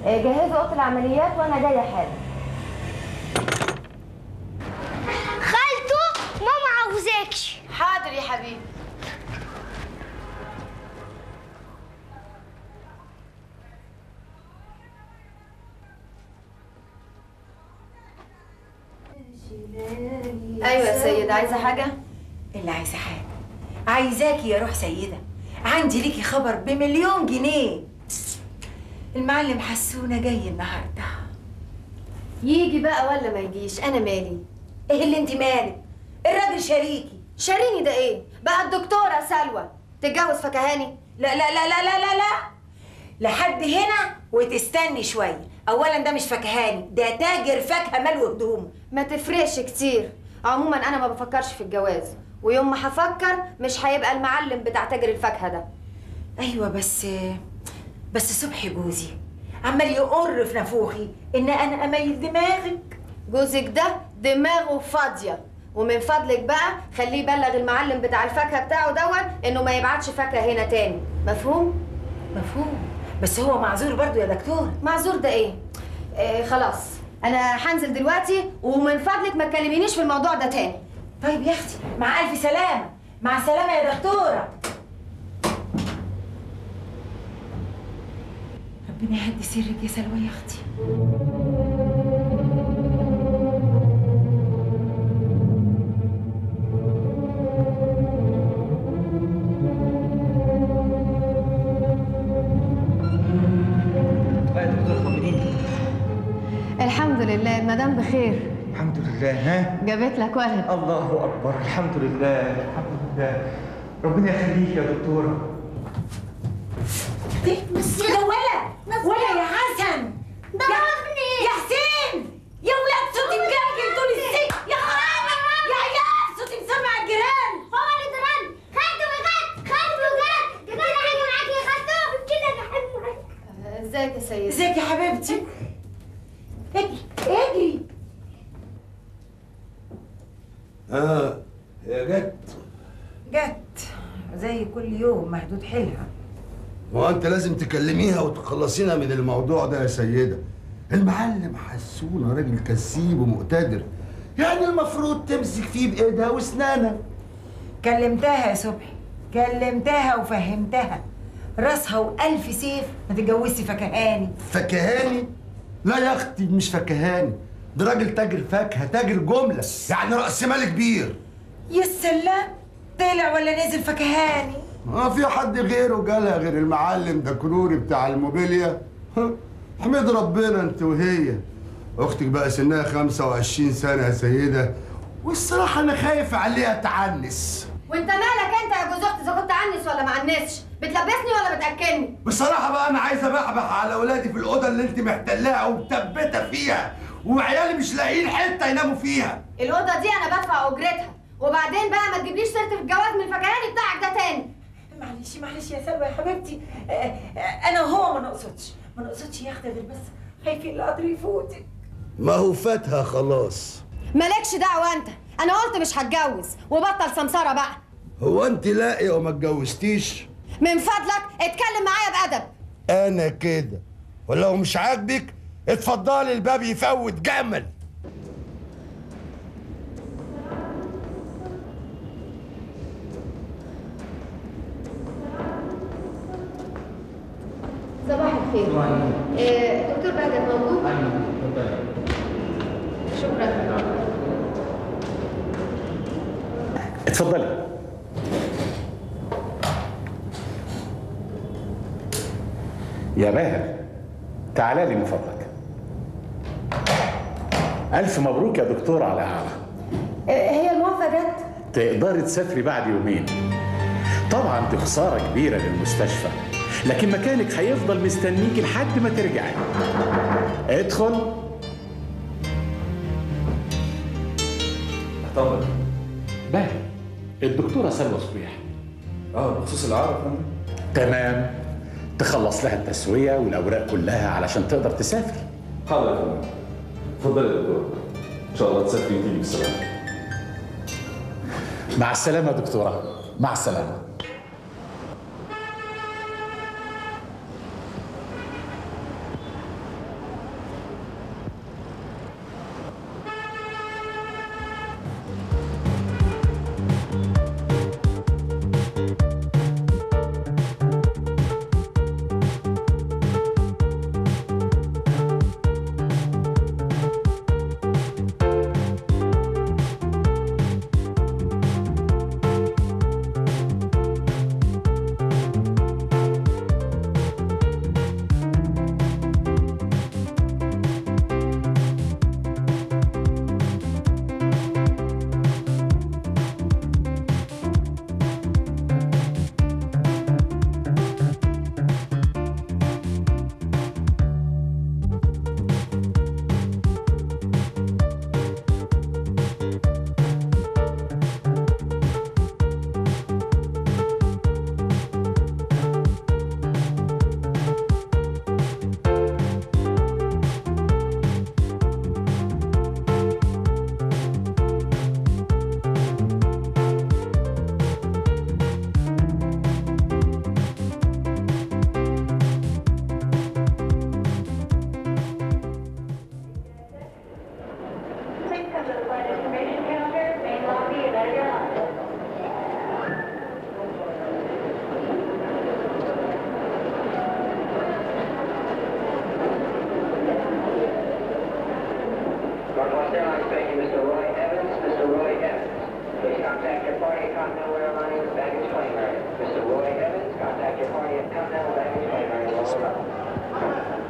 آه، جهزوا اوضه العمليات وانا جايه حالا خالته ماما عاوزاكش حاضر يا حبيبي ايوه يا سيد عايزه حاجه اللي عايزه حاجه عايزاكي يا روح سيده عندي ليكي خبر بمليون جنيه المعلم حسونه جاي النهارده يجي بقى ولا ما يجيش انا مالي ايه اللي انت مالك الراجل شريكي شاريني ده ايه بقى الدكتوره سلوى تتجوز فكهاني لا لا لا لا لا لا لا لحد هنا وتستني شويه اولا ده مش فكهاني ده تاجر فاكهه ملو هدومه ما تفرقش كتير عموما انا ما بفكرش في الجواز ويوم ما هفكر مش هيبقى المعلم بتاع تاجر الفاكهه ده ايوه بس بس صبحي جوزي عمال يقر في نافوخي ان انا اميل دماغك جوزك ده دماغه فاضيه ومن فضلك بقى خليه يبلغ المعلم بتاع الفاكهه بتاعه دون انه ما يبعتش فاكهه هنا تاني مفهوم مفهوم بس هو معذور برضو يا دكتور معذور ده ايه آه خلاص انا هنزل دلوقتي ومن فضلك ما تكلمينيش في الموضوع ده تاني طيب يا اختي مع الف سلامه مع السلامه يا دكتوره ربنا يهدي سرك يا سلوى يا اختي يا دكتور طمنيني الحمد لله المدام بخير الحمد لله ها جابت لك ولد الله اكبر الحمد لله الحمد لله ربنا يخليك يا دكتوره بس ده ولا ولا يا حسن ده يا- ابني. يا حسين يا ولاد صوتي مجرجل طول السجن يا خرابي يا عيال صوتي مسمع الجيران هو اللي ترن خالته بجد خالته بجد كده حاجه معاك يا خالته كده بحب معاك ازيك يا سيد ازيك يا حبيبتي اجري اجري اه يا جد جت زي كل يوم محدود حيلها هو انت لازم تكلميها وتخلصينا من الموضوع ده يا سيده المعلم حسونه راجل كسيب ومقتدر يعني المفروض تمسك فيه بايدها واسنانها كلمتها يا صبحي كلمتها وفهمتها راسها والف سيف ما تتجوزش فكهاني فكهاني لا يا اختي مش فكهاني ده راجل تاجر فاكهه تاجر جمله يعني راس مال كبير يا سلام طلع ولا نزل فكهاني ما في حد غيره جالها غير المعلم ده كروري بتاع الموبيليا ها، احمد ربنا انت وهي اختك بقى سنها 25 سنه يا سيده والصراحه انا خايف عليها تعنس وانت مالك انت يا جوز اختي اذا كنت عنس ولا ما عنسش بتلبسني ولا بتاكلني بصراحه بقى انا عايز ابحبح على اولادي في الاوضه اللي انت محتلاها ومثبته فيها وعيالي مش لاقيين حته يناموا فيها الاوضه دي انا بدفع اجرتها وبعدين بقى ما تجيبليش سيره الجواز من الفكهاني بتاعك ده تاني معلش معلش يا سلوى يا حبيبتي آه، آه، انا وهو ما نقصدش ما نقصدش يا اختي غير بس خايفين القطر يفوتك ما هو فاتها خلاص مالكش دعوه انت انا قلت مش هتجوز وبطل سمساره بقى هو انت لاقيه وما اتجوزتيش من فضلك اتكلم معايا بادب انا كده ولو مش عاجبك اتفضلي الباب يفوت جمل صباح الخير آه، دكتور بهجت موجود شكرا اتفضلي يا باهر تعالى لي من فضلك ألف مبروك يا دكتور على أعلى آه، هي الموافقه جت تقدري تسافري بعد يومين طبعا دي خسارة كبيرة للمستشفى لكن مكانك هيفضل مستنيك لحد ما ترجعي ادخل طبعا باهر الدكتورة سلوى صبيح اه بخصوص العرب يا فندم تمام تخلص لها التسوية والأوراق كلها علشان تقدر تسافر حاضر يا فندم اتفضلي يا دكتور ان شاء الله تسافري وتيجي بالسلامه مع السلامة يا دكتورة مع السلامة Continental Airlines baggage claim area. Mr. Roy Evans, contact your party at Continental baggage claim area lower level.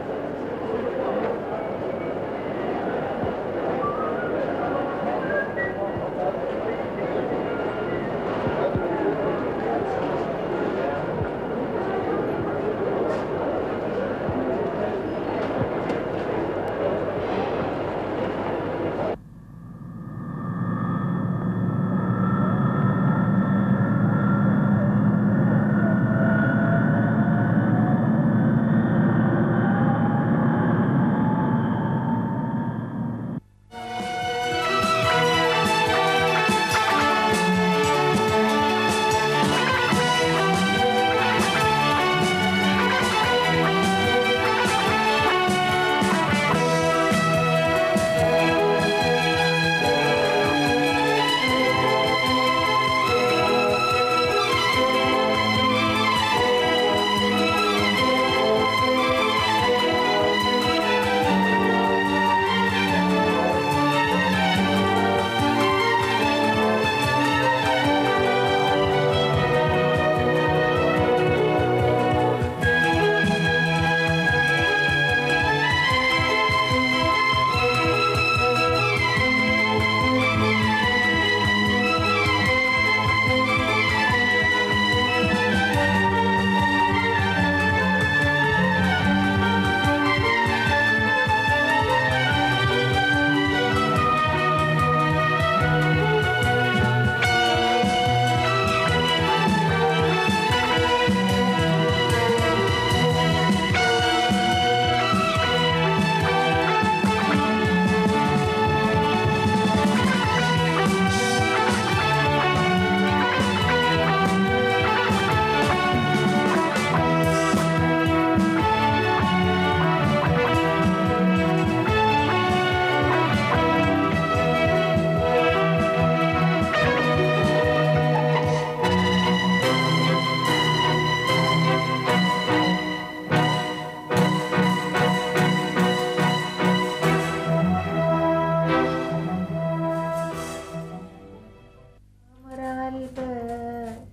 نور على الباب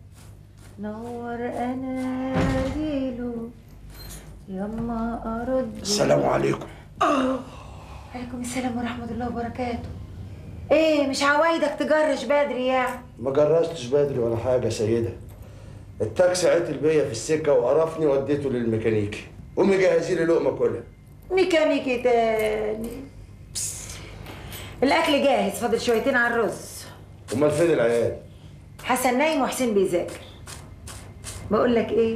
نور اناديله يما ارد السلام عليكم عليكم السلام ورحمه الله وبركاته ايه مش عوايدك تجرش بدري يعني ما جرستش بدري ولا حاجة يا سيدة التاكسي عطل بيا في السكة وقرفني وديته للميكانيكي قومي جهزي لي لقمة كلها ميكانيكي تاني بس. الاكل جاهز فاضل شويتين على الرز أمال فين العيال؟ حسن نايم وحسين بيذاكر بقول لك ايه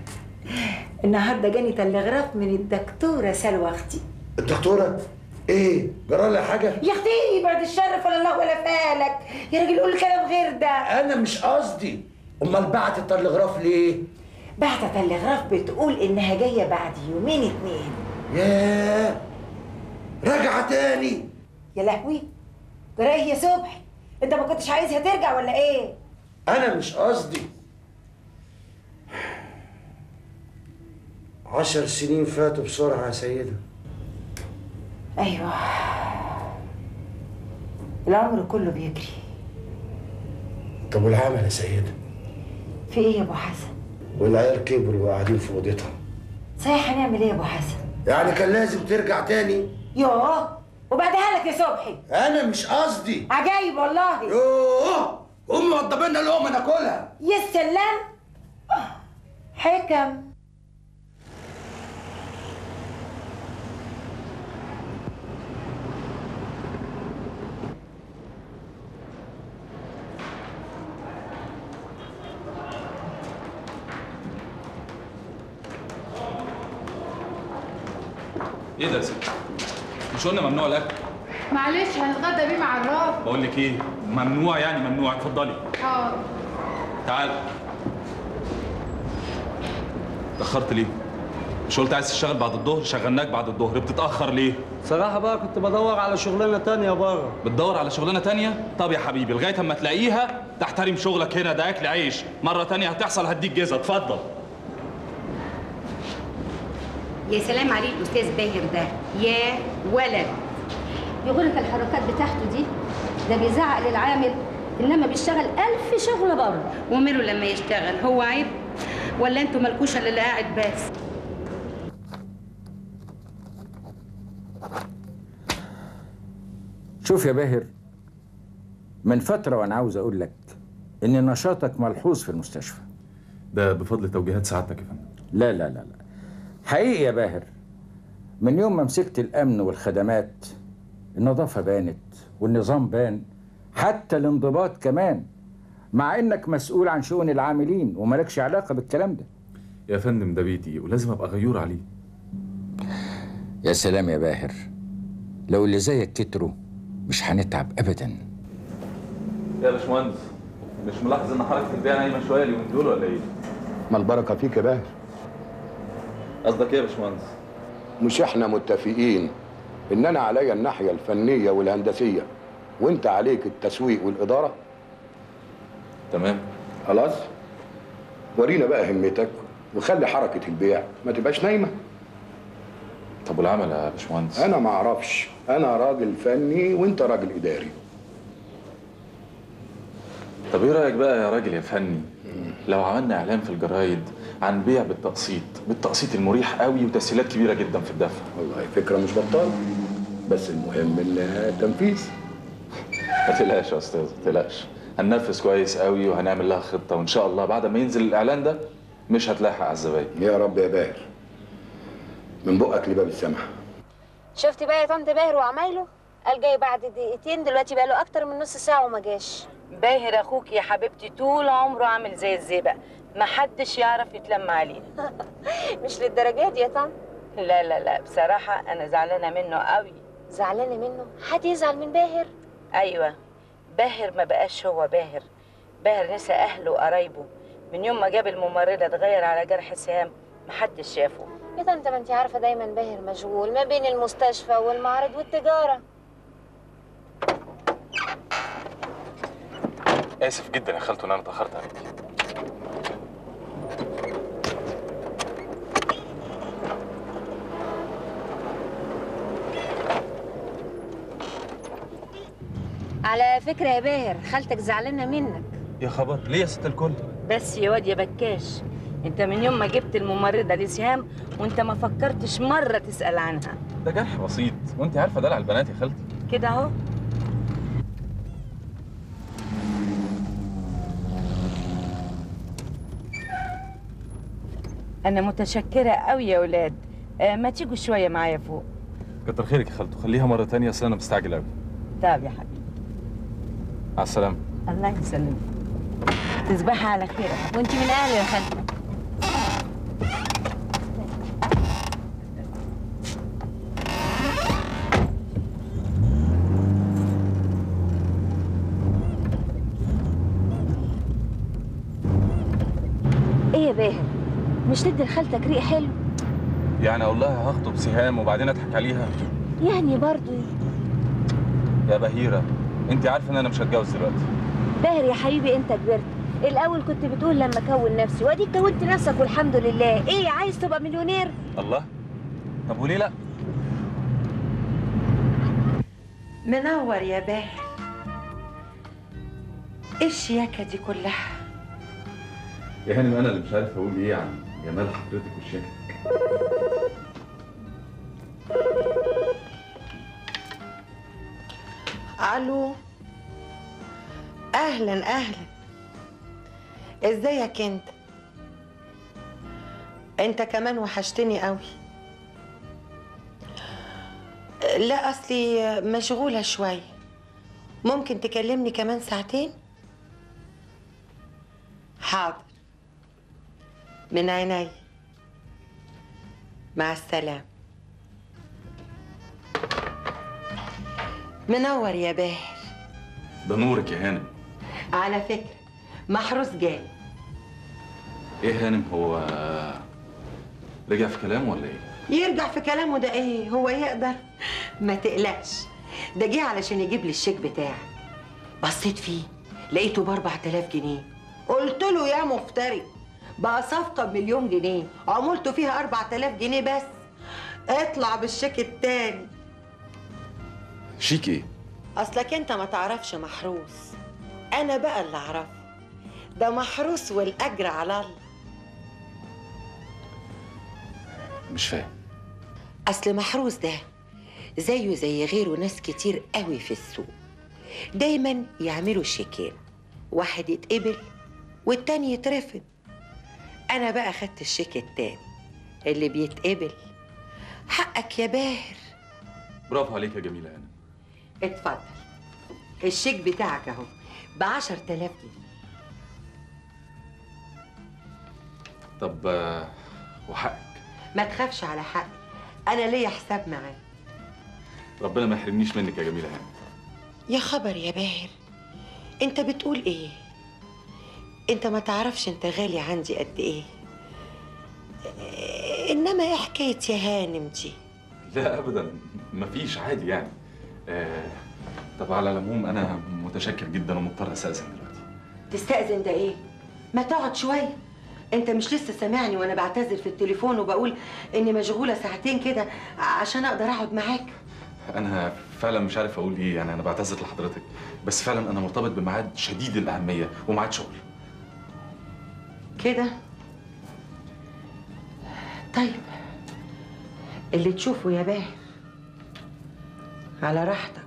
النهارده جاني تلغراف من الدكتوره سلوى اختي الدكتورة إيه؟ جرالها حاجة؟ يا اختي بعد الشر فلا الله ولا فالك يا راجل قول كلام غير ده أنا مش قصدي أمال بعت التلغراف ليه؟ بعت تلغراف بتقول انها جايه بعد يومين اتنين ياه راجعة تاني يا لهوي جرى ايه يا صبحي انت ما كنتش عايزها ترجع ولا ايه أنا مش قصدي عشر سنين فاتوا بسرعة يا سيدة ايوه العمر كله بيجري طب والعمل يا سيدة في ايه يا ابو حسن والعيال كبروا وقاعدين في أوضتها صحيح هنعمل ايه يا ابو حسن يعني كان لازم ترجع تاني يوه وبعدها لك يا صبحي أنا مش قصدي عجايب والله يوه أمي وضب لنا لقمة ناكلها يا سلام حكم ايه ده يا ست؟ مش قلنا ممنوع الاكل؟ معلش هنتغدى بيه مع الراب بقول لك ايه؟ ممنوع يعني ممنوع اتفضلي اه تعال اتأخرت ليه؟ مش قلت عايز تشتغل بعد الظهر؟ شغلناك بعد الظهر بتتأخر ليه؟ صراحة بقى كنت بدور على شغلانة تانية بره بتدور على شغلانة تانية؟ طب يا حبيبي لغاية اما تلاقيها تحترم شغلك هنا ده أكل عيش، مرة تانية هتحصل هديك جزا، اتفضل. يا سلام عليك الاستاذ باهر ده يا ولد يغرك الحركات بتاعته دي ده بيزعق للعامل انما بيشتغل الف شغله بره وماله لما يشتغل هو عيب ولا انتوا مالكوش الا اللي قاعد بس شوف يا باهر من فترة وأنا عاوز أقول لك إن نشاطك ملحوظ في المستشفى ده بفضل توجيهات سعادتك يا فندم لا لا لا لا حقيقي يا باهر من يوم ما مسكت الأمن والخدمات النظافة بانت والنظام بان حتى الانضباط كمان مع إنك مسؤول عن شؤون العاملين وملكش علاقة بالكلام ده يا فندم ده بيتي ولازم ابقى غيور عليه يا سلام يا باهر لو اللي زيك كتروا مش هنتعب أبداً يا باشمهندس مش ملاحظ ان حركه البيع نايمه شويه اليومين دول ولا ايه؟ ما البركه فيك يا باهر قصدك ايه يا باشمهندس؟ مش احنا متفقين ان انا عليا الناحيه الفنيه والهندسيه وانت عليك التسويق والاداره تمام خلاص ورينا بقى همتك وخلي حركه البيع ما تبقاش نايمه طب والعمل يا باشمهندس؟ انا ما اعرفش انا راجل فني وانت راجل اداري طب ايه رايك بقى يا راجل يا فني لو عملنا اعلان في الجرايد عن بيع بالتقسيط بالتقسيط المريح قوي وتسهيلات كبيره جدا في الدفع والله فكره مش بطاله بس المهم التنفيذ ما تقلقش يا استاذ ما تقلقش هننفذ كويس قوي وهنعمل لها خطه وان شاء الله بعد ما ينزل الاعلان ده مش هتلاحق على الزباين يا رب يا باهر من بقك لباب السمح شفتي بقى يا طنط باهر وعمايله قال جاي بعد دقيقتين دلوقتي بقى له اكتر من نص ساعه وما جاش باهر اخوك يا حبيبتي طول عمره عامل زي الزئبق محدش يعرف يتلم عليه مش للدرجه دي يا طنط لا لا لا بصراحه انا زعلانه منه قوي زعلانه منه حد يزعل من باهر ايوه باهر ما بقاش هو باهر باهر نسى اهله وقرايبه من يوم ما جاب الممرضه اتغير على جرح سهام محدش شافه يا طنط ما انت عارفه دايما باهر مشغول ما بين المستشفى والمعرض والتجاره اسف جدا يا خالته ان انا اتاخرت عليك على فكره يا باهر خالتك زعلانه منك يا خبر ليه يا ست الكل بس يا واد يا بكاش انت من يوم ما جبت الممرضه لسهام وانت ما فكرتش مره تسال عنها ده جرح بسيط وانت عارفه دلع البنات يا خالتي كده اهو انا متشكره قوي يا ولاد آه ما تيجوا شويه معايا فوق كتر خيرك يا خالته خليها مره تانية اصل انا مستعجل قوي طب يا حبيبي مع السلامه الله يسلمك تصبحي على خير وانت من اهل يا خالتي ايه يا باهر مش تدي لخالتك ريق حلو يعني اقول لها هخطب سهام وبعدين اضحك عليها يعني برضو يا بهيره انت عارفه ان انا مش هتجوز دلوقتي باهر يا حبيبي انت كبرت الاول كنت بتقول لما اكون نفسي واديك كونت نفسك والحمد لله ايه عايز تبقى مليونير الله طب وليه لا منور يا باهر ايه الشياكه دي كلها يا هانم انا اللي مش عارف اقول ايه عن جمال حضرتك وشياكتك الو اهلا اهلا ازيك انت انت كمان وحشتني قوي لا اصلي مشغوله شويه ممكن تكلمني كمان ساعتين حاضر من عيني مع السلامه منور يا باهر ده نورك يا هانم على فكرة محروس جاي ايه هانم هو رجع في كلامه ولا ايه يرجع في كلامه ده ايه هو يقدر ما تقلقش ده جه علشان يجيب لي الشيك بتاعي بصيت فيه لقيته ب 4000 جنيه قلت له يا مفتري بقى صفقة بمليون جنيه عمولته فيها 4000 جنيه بس اطلع بالشيك التاني شيك ايه اصلك انت ما تعرفش محروس انا بقى اللي اعرفه ده محروس والاجر على الله مش فاهم اصل محروس ده زيه زي غيره ناس كتير قوي في السوق دايما يعملوا شيكين واحد يتقبل والتاني يترفض انا بقى خدت الشيك التاني اللي بيتقبل حقك يا باهر برافو عليك يا جميله انا اتفضل الشيك بتاعك اهو ب 10000 جنيه طب آه، وحقك ما تخافش على حقي انا ليا حساب معاه ربنا ما يحرمنيش منك يا جميله هانم يا خبر يا باهر انت بتقول ايه انت ما تعرفش انت غالي عندي قد ايه إيه، انما ايه حكايه يا هانم دي لا ابدا مفيش عادي يعني آه طب على العموم انا متشكر جدا ومضطر استاذن دلوقتي تستأذن ده ايه ما تقعد شويه انت مش لسه سامعني وانا بعتذر في التليفون وبقول اني مشغوله ساعتين كده عشان اقدر اقعد معاك انا فعلا مش عارف اقول ايه يعني انا بعتذر لحضرتك بس فعلا انا مرتبط بميعاد شديد الاهميه وميعاد شغل كده طيب اللي تشوفه يا باهر على راحتك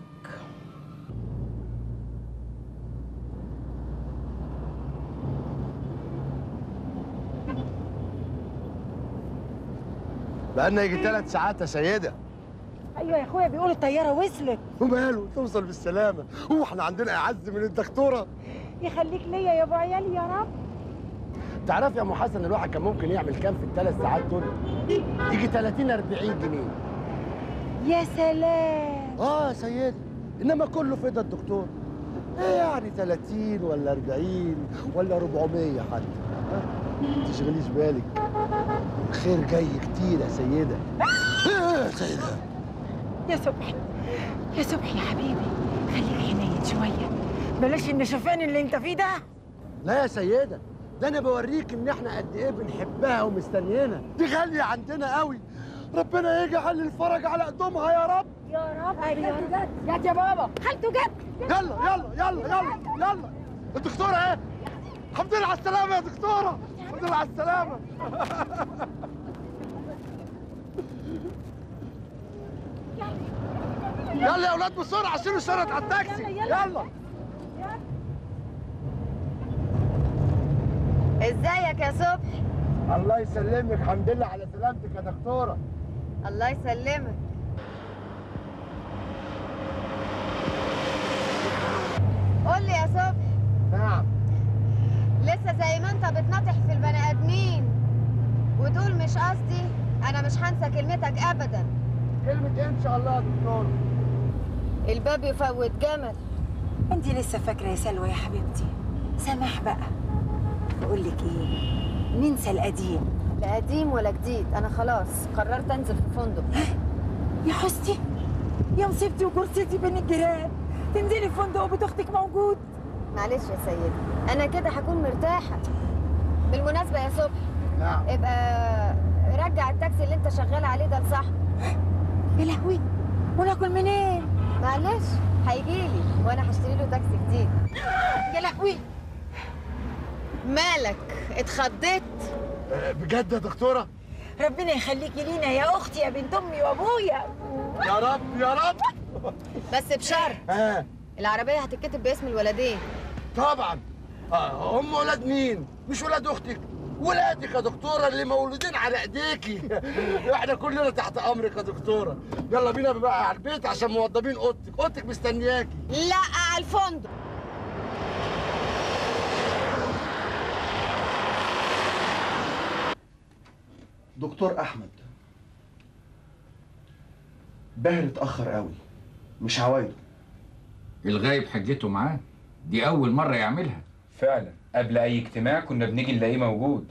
بقالنا يجي ثلاث ساعات يا سيدة ايوه يا اخويا بيقولوا الطياره وصلت وماله توصل بالسلامة هو احنا عندنا أعز من الدكتورة يخليك ليا يا ابو عيالي يا رب تعرف يا ام حسن الواحد كان ممكن يعمل كام في الثلاث ساعات دول؟ يجي 30 40 جنيه يا سلام اه يا سيدي انما كله في ايد الدكتور ايه يعني 30 ولا 40 ولا 400 حتى ها؟ ما تشغليش بالك خير جاي كتير يا سيدة ايه يا سيدة يا صبحي يا صبحي يا حبيبي خليك حنين شويه بلاش النشفان اللي انت فيه ده لا يا سيدة ده انا بوريك ان احنا قد ايه بنحبها ومستنيينها دي غالية عندنا قوي ربنا يجعل الفرج على قدومها يا رب يا رب يا رب جت يا بابا خالته جت يلا يلا يلا يلا يلا الدكتورة ايه الحمد لله على السلامة يا دكتورة الحمد لله على السلامة يلا يا اولاد بسرعة شيلوا الشنط على التاكسي يلا ازيك يا صبحي الله يسلمك الحمد لله على سلامتك يا دكتورة الله يسلمك قول لي يا صبحي نعم لسه زي ما انت بتناطح في البني ادمين وتقول مش قصدي انا مش هنسى كلمتك ابدا كلمة ايه ان شاء الله يا دكتور الباب يفوت جمل انت لسه فاكره يا سلوى يا حبيبتي سماح بقى بقول لك ايه ننسى القديم لا قديم ولا جديد انا خلاص قررت انزل في فندق يا حستي يا مصيبتي وجرستي بين الجيران تنزلي في فندق وبيت اختك موجود معلش يا سيدي انا كده هكون مرتاحه بالمناسبه يا صبحي نعم ابقى رجع التاكسي اللي انت شغال عليه ده لصاحبه يا لهوي وناكل منين معلش هيجيلي وانا هشتري له تاكسي جديد يا لهوي مالك اتخضيت بجد يا دكتورة ربنا يخليكي لينا يا اختي يا بنت امي وابويا يا رب يا رب بس بشرط ها العربيه هتتكتب باسم الولدين طبعا آه، هم ولاد مين مش ولاد اختك ولادك يا دكتوره اللي مولودين على ايديكي احنا كلنا تحت امرك يا دكتوره يلا بينا بقى على البيت عشان موضبين اوضتك اوضتك مستنياكي لا على الفندق دكتور احمد باهر اتاخر قوي مش عوايده الغايب حجته معاه دي اول مره يعملها فعلا قبل اي اجتماع كنا بنيجي نلاقيه موجود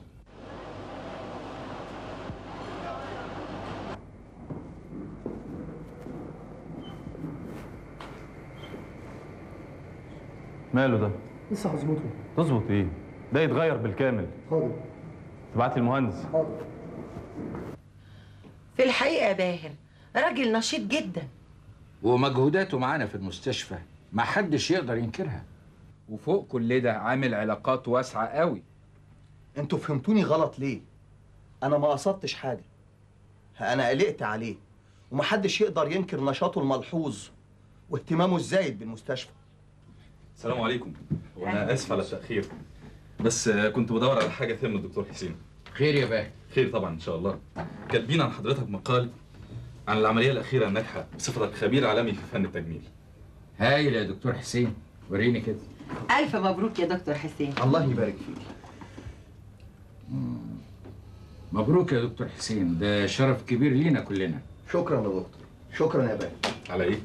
ماله ده؟ لسه هظبطه تظبط ايه؟ ده يتغير بالكامل حاضر تبعت لي المهندس حاضر في الحقيقه يا باهر راجل نشيط جدا ومجهوداته معانا في المستشفى ما حدش يقدر ينكرها وفوق كل ده عامل علاقات واسعه قوي انتوا فهمتوني غلط ليه انا ما قصدتش حاجه انا قلقت عليه ومحدش يقدر ينكر نشاطه الملحوظ واهتمامه الزايد بالمستشفى السلام عليكم وانا اسف على التاخير بس آه، كنت بدور على حاجه تهم الدكتور حسين خير يا باهر خير طبعا ان شاء الله كاتبين عن حضرتك مقال عن العمليه الاخيره الناجحه بصفتك خبير عالمي في فن التجميل هايل يا دكتور حسين وريني كده الف مبروك يا دكتور حسين الله يبارك فيك مبروك يا دكتور حسين ده شرف كبير لينا كلنا شكرا يا دكتور شكرا يا باهر على ايه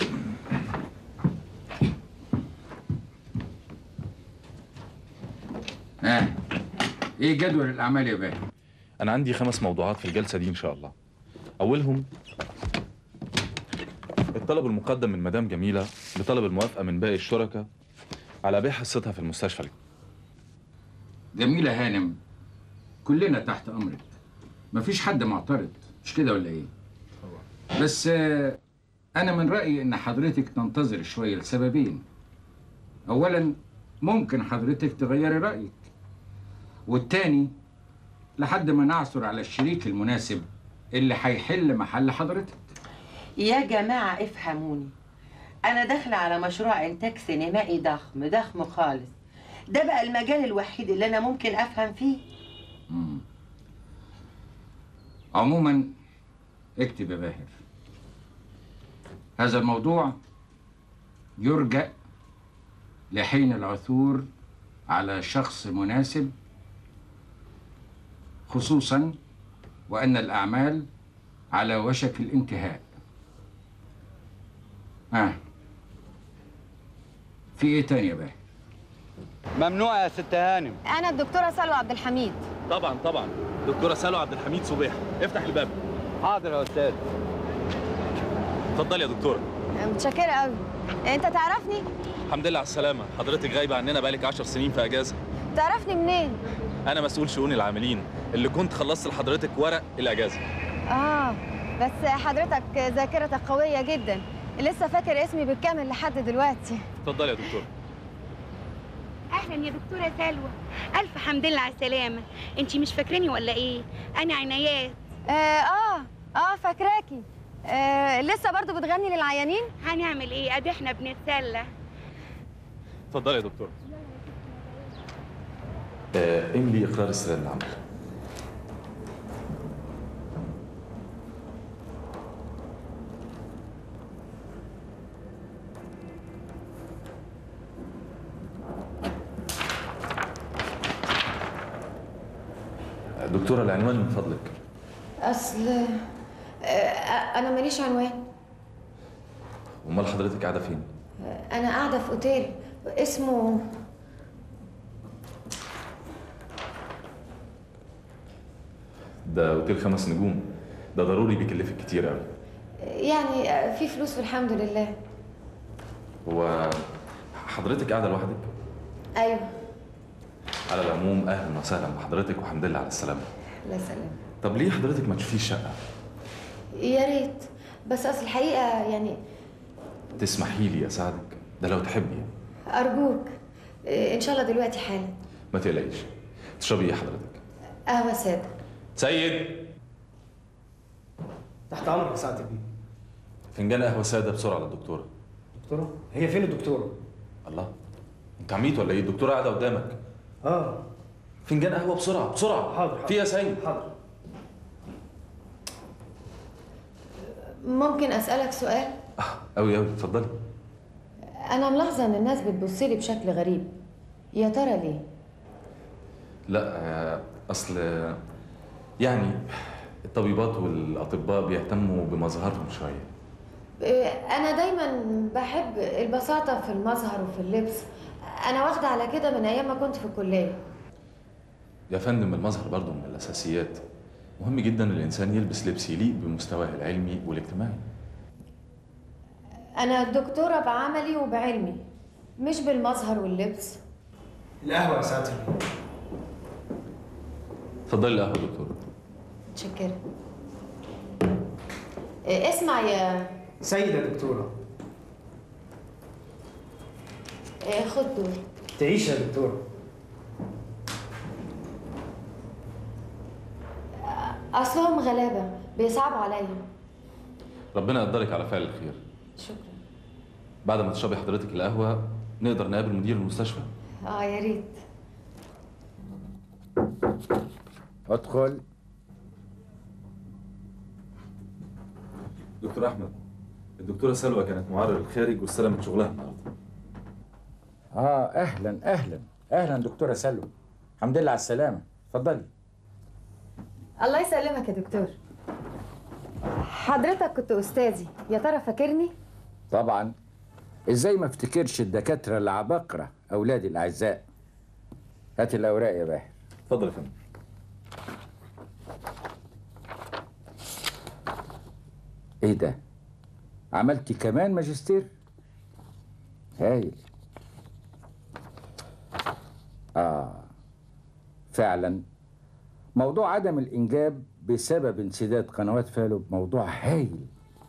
اه ايه جدول الاعمال يا باهر انا عندي خمس موضوعات في الجلسه دي ان شاء الله اولهم الطلب المقدم من مدام جميله لطلب الموافقه من باقي الشركاء على بيع حصتها في المستشفى جميلة هانم كلنا تحت أمرك مفيش حد معترض مش كده ولا إيه؟ بس آه، أنا من رأيي إن حضرتك تنتظر شوية لسببين أولا ممكن حضرتك تغيري رأيك والتاني لحد ما نعثر على الشريك المناسب اللي هيحل محل حضرتك يا جماعة افهموني أنا داخلة على مشروع إنتاج سينمائي ضخم ضخم خالص ده بقى المجال الوحيد اللي أنا ممكن أفهم فيه مم. عموما اكتب يا باهر هذا الموضوع يرجأ لحين العثور على شخص مناسب خصوصا وأن الأعمال على وشك الانتهاء آه. في ايه تاني يا باهر ممنوع يا ست هانم انا الدكتوره سلوى عبد الحميد طبعا طبعا دكتوره سلوى عبد الحميد صبيح افتح الباب حاضر يا استاذ اتفضلي يا دكتوره متشكره قوي انت تعرفني الحمد لله على السلامه حضرتك غايبه عننا بقالك 10 سنين في اجازه تعرفني منين انا مسؤول شؤون العاملين اللي كنت خلصت لحضرتك ورق الاجازه اه بس حضرتك ذاكرتك قويه جدا لسه فاكر اسمي بالكامل لحد دلوقتي اتفضلي يا دكتوره اهلا يا دكتوره سلوى الف حمد لله على السلامه انت مش فاكراني ولا ايه انا عنايات اه اه, آه فاكراكي آه لسه برضو بتغني للعيانين هنعمل ايه ادي احنا بنتسلى اتفضلي يا دكتوره آه، املي اقرار استلام العمل دكتورة العنوان من فضلك اصل آه انا ماليش عنوان امال حضرتك قاعدة فين؟ انا قاعده في اوتيل اسمه ده اوتيل خمس نجوم ده ضروري بيكلفك كتير قوي يعني آه، في فلوس والحمد لله هو حضرتك قاعدة لوحدك؟ ايوه على العموم اهلا وسهلا بحضرتك والحمد لله على السلامة الله يسلمك طب ليه حضرتك ما تشوفيش شقة؟ يا ريت بس اصل الحقيقه يعني تسمحي لي اساعدك ده لو تحبي ارجوك آه، ان شاء الله دلوقتي حالا ما تقلقيش تشربي ايه حضرتك؟ قهوه ساده سيد تحت امرك يا سعاده البيه فنجان قهوة سادة بسرعة للدكتورة دكتوره هي فين الدكتوره الله انت عميت ولا ايه؟ الدكتورة قاعدة قدامك اه فنجان قهوة بسرعة بسرعة حاضر في يا سيد حاضر ممكن اسالك سؤال قوي قوي اتفضلي انا ملاحظه ان الناس بتبص لي بشكل غريب يا ترى ليه لا آه، اصل يعني الطبيبات والاطباء بيهتموا بمظهرهم شويه آه، انا دايما بحب البساطه في المظهر وفي اللبس انا واخده على كده من ايام ما كنت في الكليه يا فندم المظهر برضه من الاساسيات مهم جدا الانسان يلبس لبس يليق بمستواه العلمي والاجتماعي انا دكتوره بعملي وبعلمي مش بالمظهر واللبس القهوه يا سعاده البيه اتفضلي القهوه يا دكتور متشكره آه، اسمع يا سيده دكتوره آه، خد دول تعيش يا دكتورة اصلهم غلابه بيصعبوا عليا ربنا يقدرك على فعل الخير شكرا بعد ما تشربي حضرتك القهوه نقدر نقابل مدير المستشفى اه يا ريت ادخل دكتور احمد الدكتوره سلوى كانت معرر الخارج واستلمت شغلها النهارده اه اهلا اهلا اهلا دكتوره سلوى الحمد لله على السلامه اتفضلي الله يسلمك يا دكتور حضرتك كنت استاذي يا ترى فاكرني طبعا ازاي ما افتكرش الدكاتره العباقره اولادي الاعزاء هات الاوراق يا باهر اتفضل يا فندم ايه ده عملتي كمان ماجستير هايل اه فعلا موضوع عدم الانجاب بسبب انسداد قنوات فالو موضوع هايل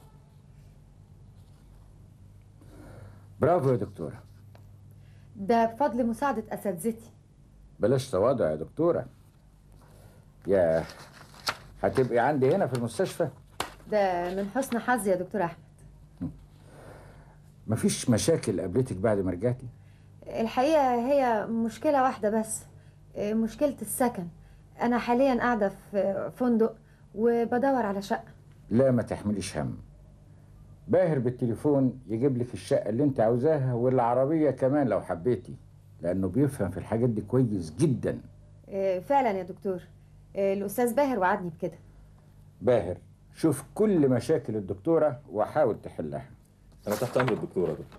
برافو يا دكتوره ده بفضل مساعده اساتذتي بلاش تواضع يا دكتوره يا هتبقي عندي هنا في المستشفى ده من حسن حظي يا دكتور احمد مفيش مشاكل قابلتك بعد ما رجعتي الحقيقه هي مشكله واحده بس آه، مشكله السكن انا حاليا قاعده في فندق وبدور على شقه لا ما تحمليش هم باهر بالتليفون يجيب لك الشقة اللي انت عاوزاها والعربية كمان لو حبيتي لأنه بيفهم في الحاجات دي كويس جدا آه، فعلا يا دكتور آه، الاستاذ باهر وعدني بكده باهر شوف كل مشاكل الدكتورة وحاول تحلها انا تحت امر الدكتوره ده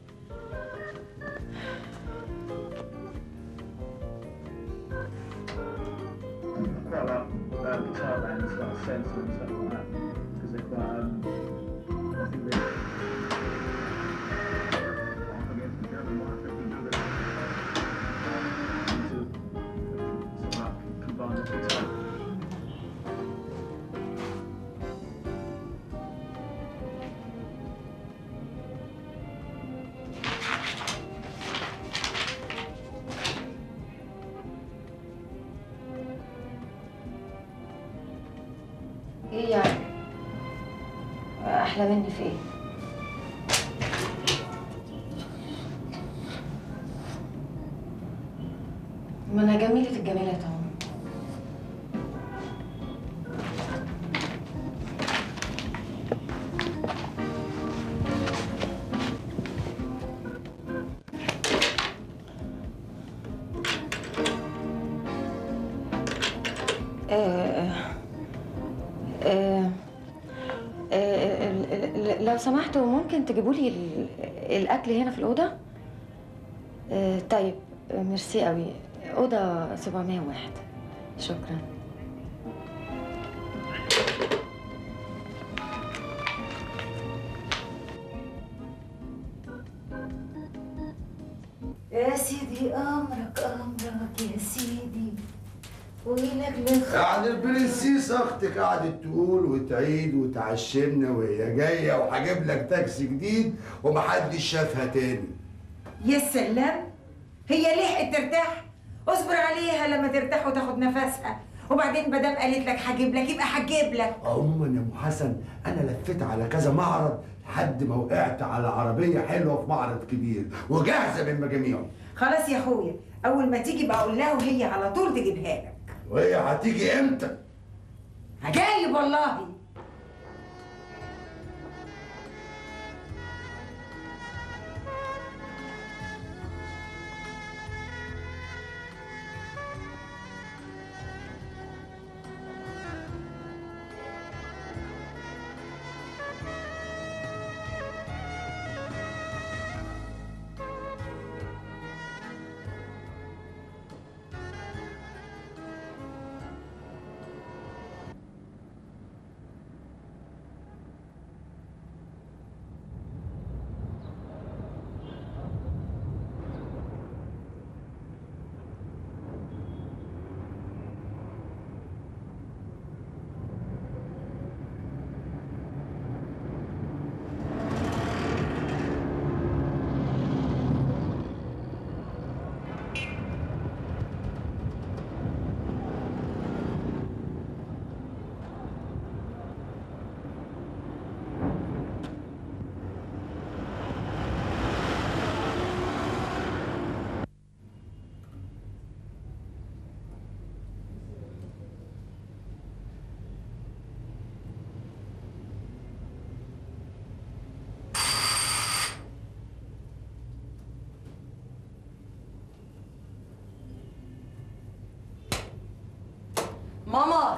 quite a lot of uh, guitar bands like Sense and stuff like that because they're quite. Um, I think they're. against the German market, we do that. To sort of combine the guitar. ايه يعني احلى مني في ايه ما انا جميله الجمالات اهو آه، آه، آه، ال- ال- لو سمحتوا ممكن تجيبوا لي ال- الاكل هنا في الاوضه آه، طيب آه، ميرسي قوي اوضه 701 شكرا يا سيدي امرك امرك يا سيدي ويلك للخ يعني البرنسيس اختك قعدت تقول وتعيد وتعشمنا وهي جايه وهجيب لك تاكسي جديد ومحدش شافها تاني يا سلام هي لحقت ترتاح اصبر عليها لما ترتاح وتاخد نفسها وبعدين مادام قالت لك هجيب لك يبقى هجيب لك عموما يا ام حسن انا لفيت على كذا معرض لحد ما وقعت على عربيه حلوه في معرض كبير وجاهزه من مجاميعه خلاص يا اخويا اول ما تيجي بقى اقول لها وهي على طول تجيبها لك وهي هتيجي امتى عجايب والله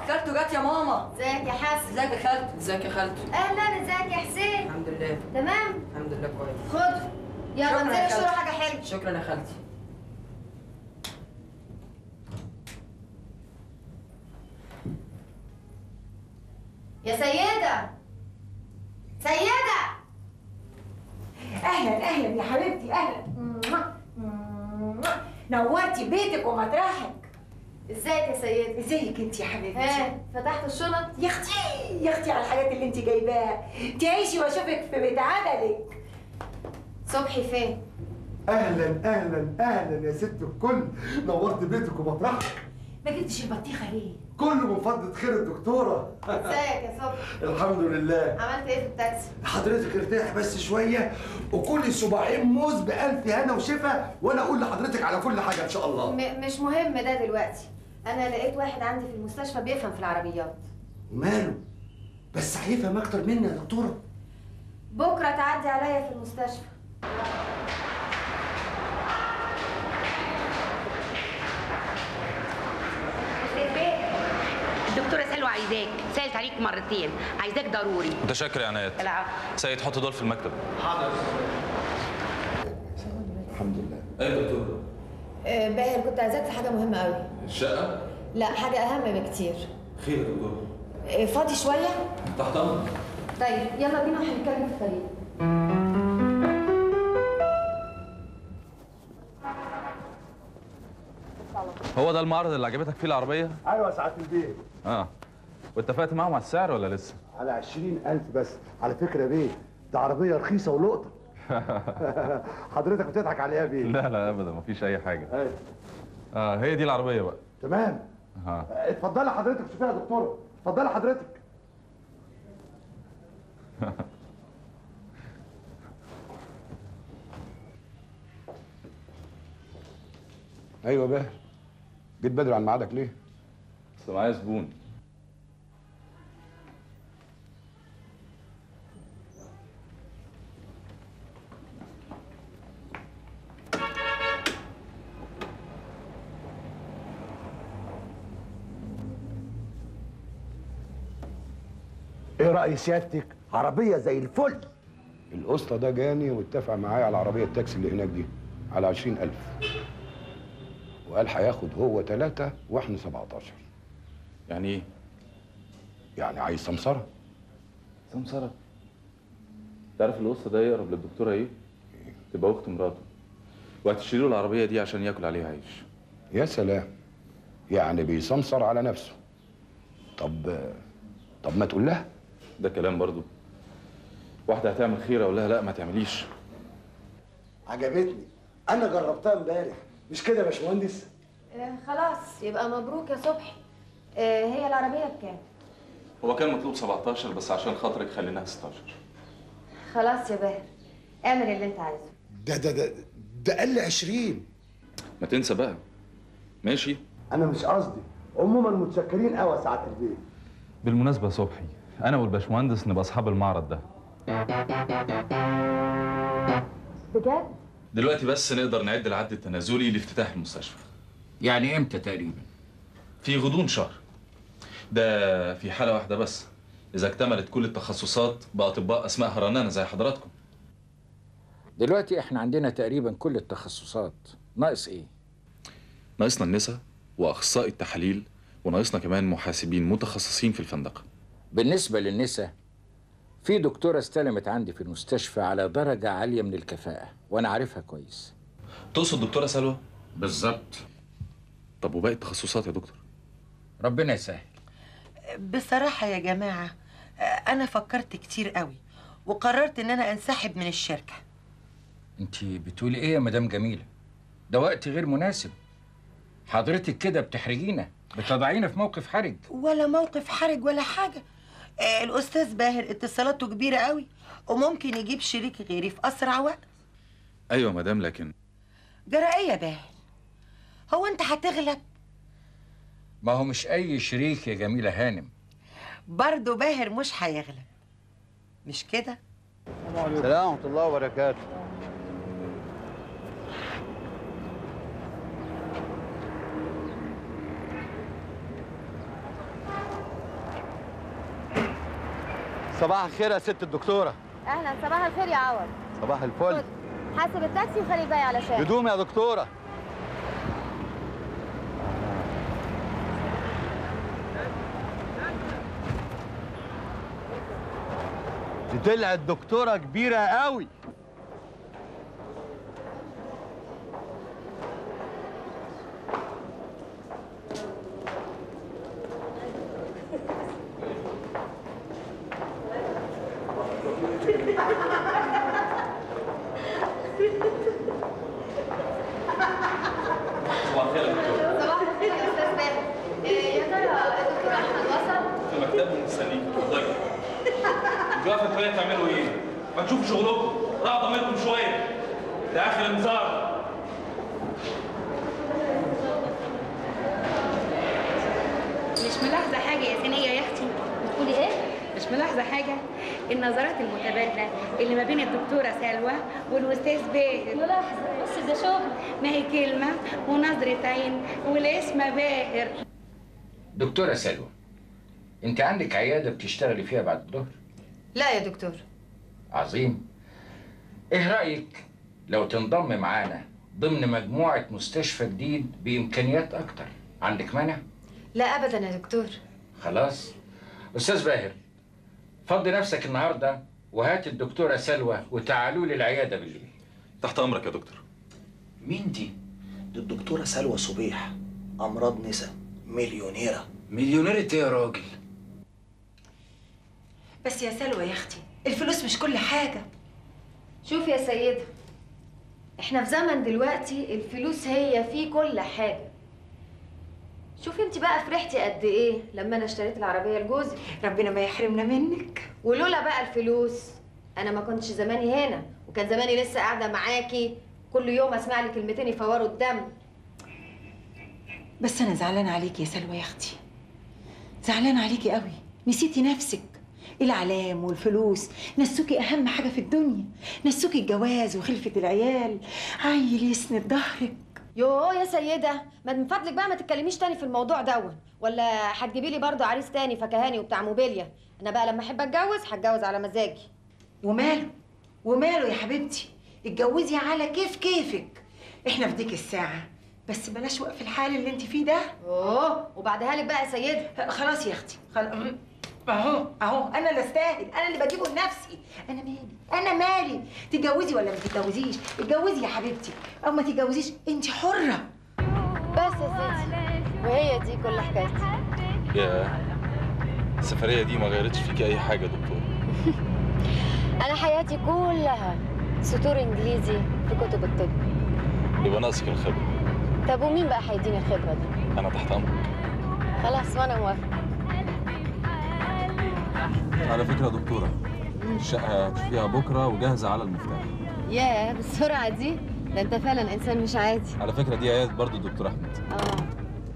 خالته جت يا ماما ازيك يا حسن ازيك يا خالته ازيك يا خالته اهلا ازيك يا حسين الحمد لله تمام الحمد لله كويس خد يلا شكراً انزلي يا اشتري خالتي. حاجه حلوه شكرا يا خالتي يا سيده سيده اهلا اهلا يا حبيبتي اهلا نورتي بيتك ومطرحك ازيك يا سيده ازيك انت يا حبيبتي ها فتحت الشنط يا اختي يا اختي على الحاجات اللي انت جايباها تعيشي واشوفك في بيت عدلك صبحي فين اهلا اهلا اهلا يا ست الكل نورت بيتك ومطرحك ما جبتش البطيخه ليه كله من فضلة خير الدكتورة ازيك يا صبحي الحمد لله عملت ايه في التاكسي حضرتك ارتاح بس شوية وكل صباعين موز بألف هنا وشفا وأنا أقول لحضرتك على كل حاجة إن شاء الله م- مش مهم ده دلوقتي انا لقيت واحد عندي في المستشفى بيفهم في العربيات وماله بس هيفهم أكتر مني يا دكتورة بكره تعدي عليا في المستشفى الدكتورة سلوى عايزاك سألت عليك مرتين عايزاك ضروري متشكر يا عنايات العفو سيد حط دول في المكتب حاضر الحمد لله ايوه يا دكتور آه، باهر كنت عايزاك في حاجه مهمه قوي الشقه لا حاجه اهم بكتير خير يا دكتور آه، فاضي شويه تحت امرك طيب يلا بينا هنتكلم في الطريق هو ده المعرض اللي عجبتك فيه العربيه أيوة يا سعادة البيت اه واتفقت معاهم على السعر ولا لسه على عشرين ألف بس على فكرة يا بيه ده عربية رخيصة ولقطة حضرتك بتضحك عليها يا بيه لا لا ابدا مفيش اي حاجه أيوة اه هي دي العربيه بقى تمام ها اتفضلي حضرتك شوفيها يا دكتورة اتفضلي حضرتك ايوه باهر جيت بدري عن ميعادك ليه؟ بس معايا زبون ايه رأي سيادتك عربية زي الفل القسطى ده جاني واتفق معايا على العربيه التاكسي اللي هناك دي على 20000 وقال هياخد هو ثلاثة واحنا 17 يعني ايه؟ يعني عايز سمسرة سمسرة تعرف القصة ده يقرب للدكتورة ايه؟ تبقى اخت مراته وهتشتري له العربية دي عشان ياكل عليها عيش يا سلام يعني بيسمسر على نفسه طب طب ما تقول لها ده كلام برضو واحدة هتعمل خير اقول لها لا ما تعمليش عجبتني انا جربتها امبارح مش كده يا باشمهندس آه، خلاص يبقى مبروك يا صبحي آه، هي العربيه بكام هو كان مطلوب 17 بس عشان خاطرك خليناها 16 خلاص يا باهر اعمل اللي انت عايزه ده ده ده ده قال لي 20 ما تنسى بقى ماشي انا مش قصدي عموما متشكرين قوي يا سعاده البيت بالمناسبة يا صبحي أنا والباشمهندس نبقى أصحاب المعرض ده بجد دلوقتي بس نقدر نعد العد التنازلي لافتتاح المستشفى يعني امتى تقريبا؟ في غضون شهر ده في حالة واحدة بس إذا اكتملت كل التخصصات بأطباء أسماء رنانة زي حضراتكم دلوقتي احنا عندنا تقريبا كل التخصصات ناقص ايه؟ ناقصنا النساء وأخصائي التحاليل وناقصنا كمان محاسبين متخصصين في الفندقة بالنسبة للنساء في دكتورة استلمت عندي في المستشفى على درجة عالية من الكفاءة وأنا عارفها كويس تقصد دكتورة سلوى؟ بالظبط طب وباقي التخصصات يا دكتور؟ ربنا يسهل بصراحة يا جماعة آه، أنا فكرت كتير قوي وقررت إن أنا أنسحب من الشركة انت بتقولي ايه يا مدام جميلة؟ ده وقت غير مناسب حضرتك كده بتحرجينا بتضعينا في موقف حرج ولا موقف حرج ولا حاجة آه، الأستاذ باهر اتصالاته كبيرة قوي وممكن يجيب شريك غيري في أسرع وقت أيوة يا مدام لكن جرى إيه يا باهر؟ هو أنت هتغلب؟ ما هو مش أي شريك يا جميلة هانم برضه باهر مش هيغلب مش كده؟ السلام ورحمة الله وبركاته صباح الخير يا ست الدكتورة اهلا صباح الخير يا عوض صباح الفل حاسب التاكسي وخلي الباقي علشان هدوم يا دكتورة دي طلعت دكتورة كبيرة قوي صباح الخير يا دكتور صباح الخير يا استاذ باهر يا ترى الدكتور احمد وصل في مكتبه مستنيك اتفضلي انتوا واقفه شويه تعملوا ايه؟ ما تشوفوا شغلكم راعوا ضميركم شويه ده اخر انذار مش ملاحظه حاجه يا ثانيه يا اختي بتقولي ايه مش ملاحظه حاجه النظرات المتبادله اللي ما بين الدكتوره سلوى والاستاذ باهر ملاحظه بس ده شغل ما هي كلمه ونظره عين والاسم باهر دكتورة سلوى انت عندك عيادة بتشتغلي فيها بعد الظهر لا يا دكتور عظيم ايه رأيك لو تنضم معانا ضمن مجموعة مستشفى جديد بإمكانيات أكتر عندك مانع؟ لا ابدا يا دكتور خلاص أستاذ باهر فضي نفسك النهاردة وهات الدكتورة سلوى وتعالوا لي العيادة بالليل تحت امرك يا دكتور مين دي؟ دي الدكتورة سلوى صبيح أمراض نسا مليونيرة مليونيرة ايه يا راجل؟ بس يا سلوى يا اختي الفلوس مش كل حاجه شوف يا سيدة احنا في زمن دلوقتي الفلوس هي في كل حاجة شوفي انت بقى فرحتي قد ايه لما انا اشتريت العربية لجوزي ربنا ما يحرمنا منك ولولا بقى الفلوس انا ما كنتش زماني هنا وكان زماني لسه قاعدة معاكي كل يوم اسمع لي كلمتين يفوروا الدم بس انا زعلانه عليكي يا سلوى يا اختي زعلانه عليكي قوي نسيتي نفسك العلام والفلوس نسوكي اهم حاجه في الدنيا نسوكي الجواز وخلفه العيال عيل يسند ظهرك يوه يا سيدة ما من فضلك بقى ما تتكلميش تاني في الموضوع دون ولا هتجيبي لي برضه عريس تاني فكهاني وبتاع موبيليا انا بقى لما احب اتجوز هتجوز على مزاجي وماله وماله يا حبيبتي اتجوزي على كيف كيفك احنا في ديك الساعه بس بلاش وقف الحال اللي انت فيه ده اوه وبعدها لك بقى يا سيدة خلاص يا اختي خل... اهو اهو انا اللي استاهل انا اللي بجيبه لنفسي انا مالي انا مالي تتجوزي ولا ما تتجوزيش اتجوزي يا حبيبتي او ما تتجوزيش انت حره بس يا ستي وهي دي كل حكايتي يا السفريه دي ما غيرتش فيكي اي حاجه يا دكتور انا حياتي كلها سطور انجليزي في كتب الطب يبقى ناقصك الخبره طب ومين بقى هيديني الخبره دي انا تحت امرك خلاص وانا موافقه على فكره يا دكتوره الشقه هتشوفيها بكره وجاهزه على المفتاح ياه بالسرعه دي ده انت فعلا انسان مش عادي على فكره دي عياده برضو الدكتور احمد اه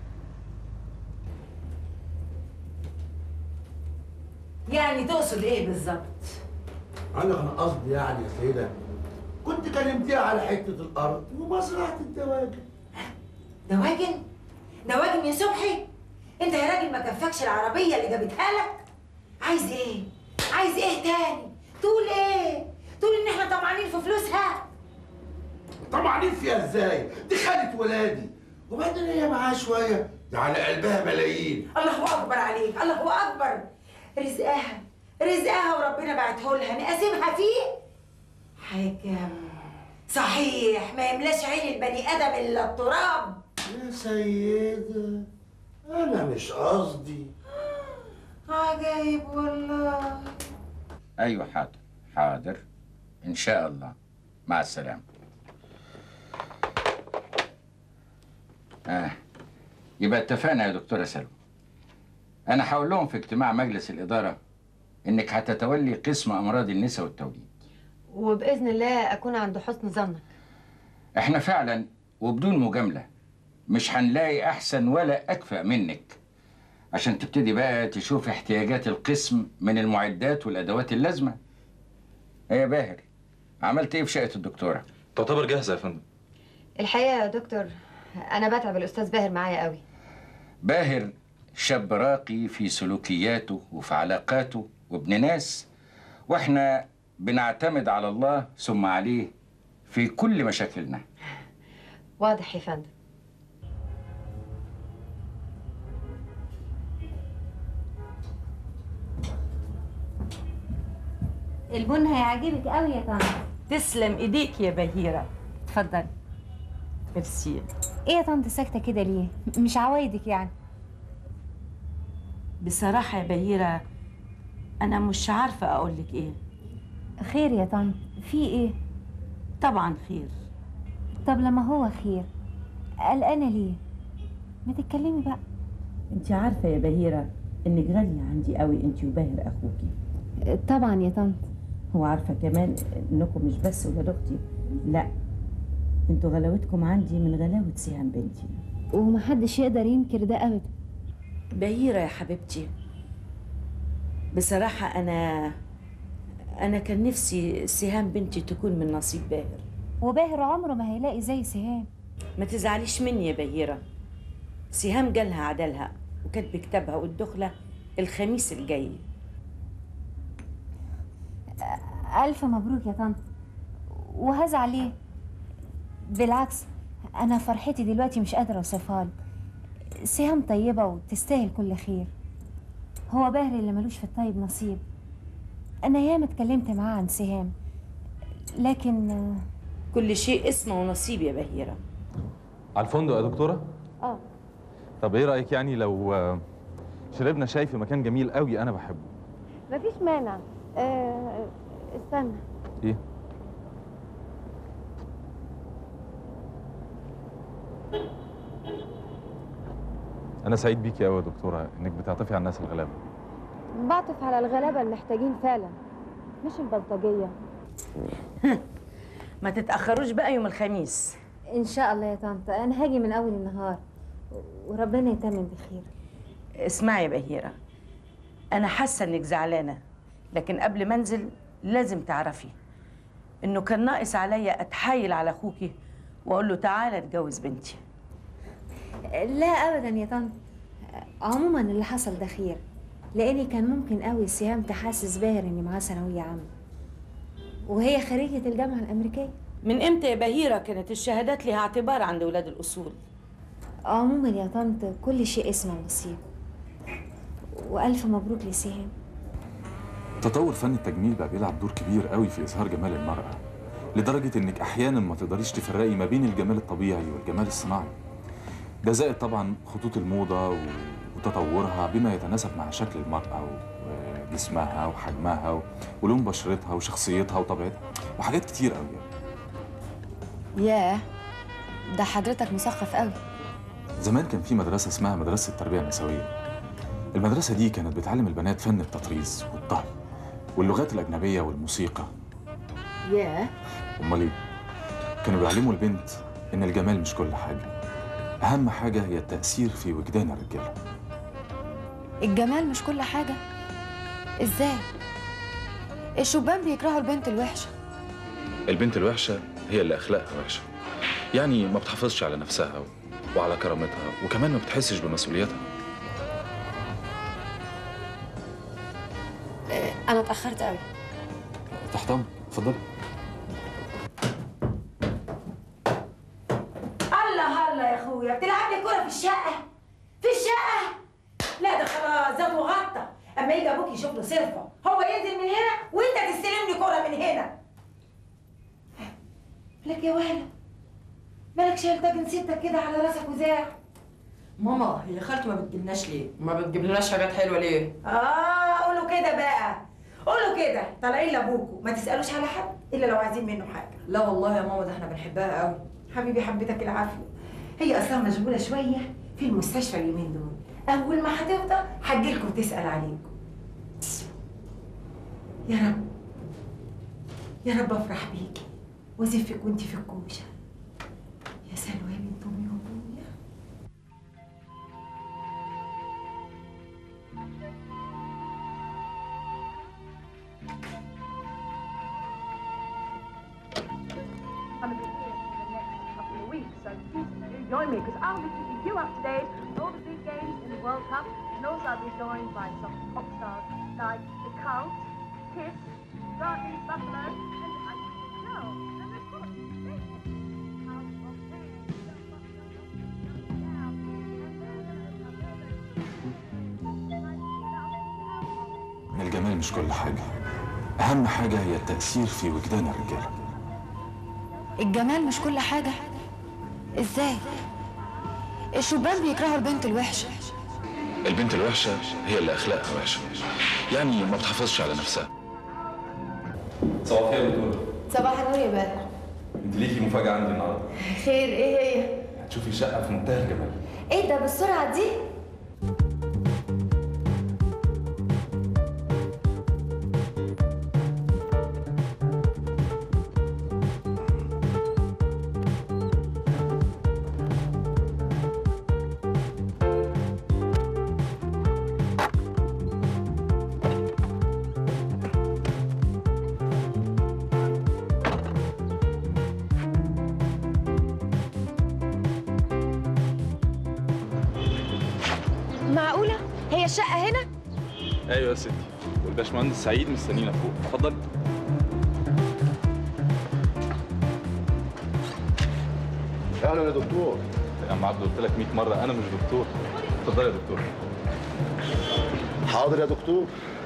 يعني تقصد ايه بالظبط انا كان قصدي يعني يا سيده كنت كلمتيها على حته الارض ومزرعه الدواجن دواجن دواجن يا صبحي انت يا راجل ما كفكش العربيه اللي جابتها لك عايز ايه عايز ايه تاني تقول ايه تقول ان احنا طمعانين في فلوسها طمعانين فيها ازاي دي خالة ولادي وبعدين هي معاها شويه ده على قلبها ملايين الله اكبر عليك الله اكبر رزقها رزقها وربنا بعته لها نقاسمها فيه حكم صحيح ما يملاش عين البني ادم الا التراب يا سيده انا مش قصدي عجايب والله أيوة حاضر حاضر إن شاء الله مع السلامة آه يبقى اتفقنا يا دكتورة سلوى أنا هقول لهم في اجتماع مجلس الإدارة إنك هتتولي قسم أمراض النساء والتوليد وباذن الله اكون عند حسن ظنك إحنا فعلا وبدون مجاملة مش هنلاقي أحسن ولا أكفأ منك عشان تبتدي بقى تشوف احتياجات القسم من المعدات والأدوات اللازمة إيه يا باهر عملت إيه في شقة الدكتورة؟ تعتبر جاهزه يا فندم الحقيقه يا دكتور انا بتعب الاستاذ باهر معايا قوي باهر شاب راقي في سلوكياته وفي علاقاته وابن ناس واحنا بنعتمد على الله ثم عليه في كل مشاكلنا واضح يا فندم البن هيعجبك قوي يا طنط تسلم ايديك يا بهيره اتفضلي ميرسي ايه يا طنط ساكته كده ليه مش عوايدك يعني بصراحه يا بهيره انا مش عارفه اقول لك ايه خير يا طنط في ايه طبعا خير طب لما هو خير قلقانه ليه ما تتكلمي بقى انت عارفه يا بهيره انك غاليه عندي قوي انت وباهر اخوكي طبعا يا طنط هو عارفه كمان انكم مش بس ولاد اختي لا انتوا غلاوتكم عندي من غلاوه سهام بنتي ومحدش يقدر ينكر ده ابدا بهيره يا حبيبتي بصراحه انا انا كان نفسي سهام بنتي تكون من نصيب باهر وباهر عمره ما هيلاقي زي سهام ما تزعليش مني يا بهيره سهام جالها عدلها وكانت بكتابها والدخله الخميس الجاي الف مبروك يا طنط وهزعل ليه بالعكس انا فرحتي دلوقتي مش قادره اوصفها لك سهام طيبه وتستاهل كل خير هو باهر اللي ملوش في الطيب نصيب انا ياما اتكلمت معاه عن سهام لكن آه، كل شيء اسمه ونصيب يا بهيره على الفندق يا دكتوره اه طب ايه رايك يعني لو آه، شربنا شاي في مكان جميل قوي انا بحبه مفيش مانع آه استنى ايه انا سعيد بيكي قوي يا دكتوره انك بتعطفي على الناس الغلابه بعطف على الغلابه المحتاجين فعلا مش البلطجيه ما تتاخروش بقى يوم الخميس ان شاء الله يا طنط انا هاجي من اول النهار وربنا يتمم بخير اسمعي يا بهيره انا حاسه انك زعلانه لكن قبل ما انزل لازم تعرفي انه كان ناقص عليا اتحايل على اخوكي واقول له تعالى اتجوز بنتي لا ابدا يا طنط عموما اللي حصل ده خير لاني كان ممكن قوي سهام تحسس باهر اني معاه ثانويه عامه وهي خريجه الجامعه الامريكيه من امتى يا بهيره كانت الشهادات لها اعتبار عند ولاد الاصول عموما يا طنط كل شيء اسمه نصيب والف مبروك لسهام تطور فن التجميل بقى بيلعب دور كبير قوي في اظهار جمال المراه لدرجه انك احيانا ما تقدريش تفرقي ما بين الجمال الطبيعي والجمال الصناعي ده زائد طبعا خطوط الموضه و- وتطورها بما يتناسب مع شكل المراه وجسمها وحجمها و- ولون بشرتها وشخصيتها وطبيعتها وحاجات كتير قوي ياه ده حضرتك مثقف قوي زمان كان في مدرسة اسمها مدرسة التربية النسوية المدرسة دي كانت بتعلم البنات فن التطريز والطهي واللغات الأجنبية والموسيقى ياه أمال إيه؟ كانوا بيعلموا البنت إن الجمال مش كل حاجة أهم حاجة هي التأثير في وجدان الرجالة الجمال مش كل حاجة ازاي الشبان بيكرهوا البنت الوحشة البنت الوحشة هي اللي أخلاقها وحشة يعني ما بتحافظش على نفسها وعلى كرامتها وكمان ما بتحسش بمسؤوليتها آه، انا اتأخرت قوي تحت أمرك اتفضلي الله الله يا اخويا بتلعب لي كوره في الشقه في الشقه لا ده خلاص زاد وغطى اما يجي ابوك يشوف له صرفه هو ينزل من هنا وانت تستلم لي كوره من هنا لك يا ولا مالك شايل طاجن ستك كده على راسك وزاع ماما هي خالته ما بتجيبناش ليه؟ ما بتجيبلناش حاجات حلوه ليه؟ اه قولوا كده بقى قولوا كده طالعين لابوكوا ما تسالوش على حد الا لو عايزين منه حاجه لا والله يا ماما ده احنا بنحبها قوي حبيبي حبيتك العافيه هي اصلا مشغوله شويه في المستشفى اليومين دول اول ما هتفضى هتجيلكم تسال عليكم يا رب يا رب افرح بيكي وازفك وانتي في الكوشه يا سلوى يا بنت امي وابويا I'm going to be here for the next couple of weeks, so please do join me because I'll be keeping you up to date with all the big games in the World Cup, and also I'll be joined by some pop stars like The Cult, Kiss, got these buffaloes, and I didn't know. And of course, they said, "How of pain, الجمال مش كل حاجة أهم حاجة هي التأثير في وجدان الرجالة الجمال مش كل حاجة ازاي الشبان بيكرهوا البنت الوحشة البنت الوحشة هي اللي أخلاقها وحشة يعني ما بتحافظش على نفسها صباح الخير يا دكتور صباح النور يا بدر انت ليكي مفاجأة عندي النهارده خير ايه هي هتشوفي شقة في منتهى الجمال ايه ده بالسرعة دي معقولة هي الشقة هنا ايوه يا ستي والباشمهندس سعيد مستنينا فوق اتفضل اهلا يا دكتور يا عم عبد قلت لك 100 مرة أنا مش دكتور اتفضل يا دكتور حاضر يا دكتور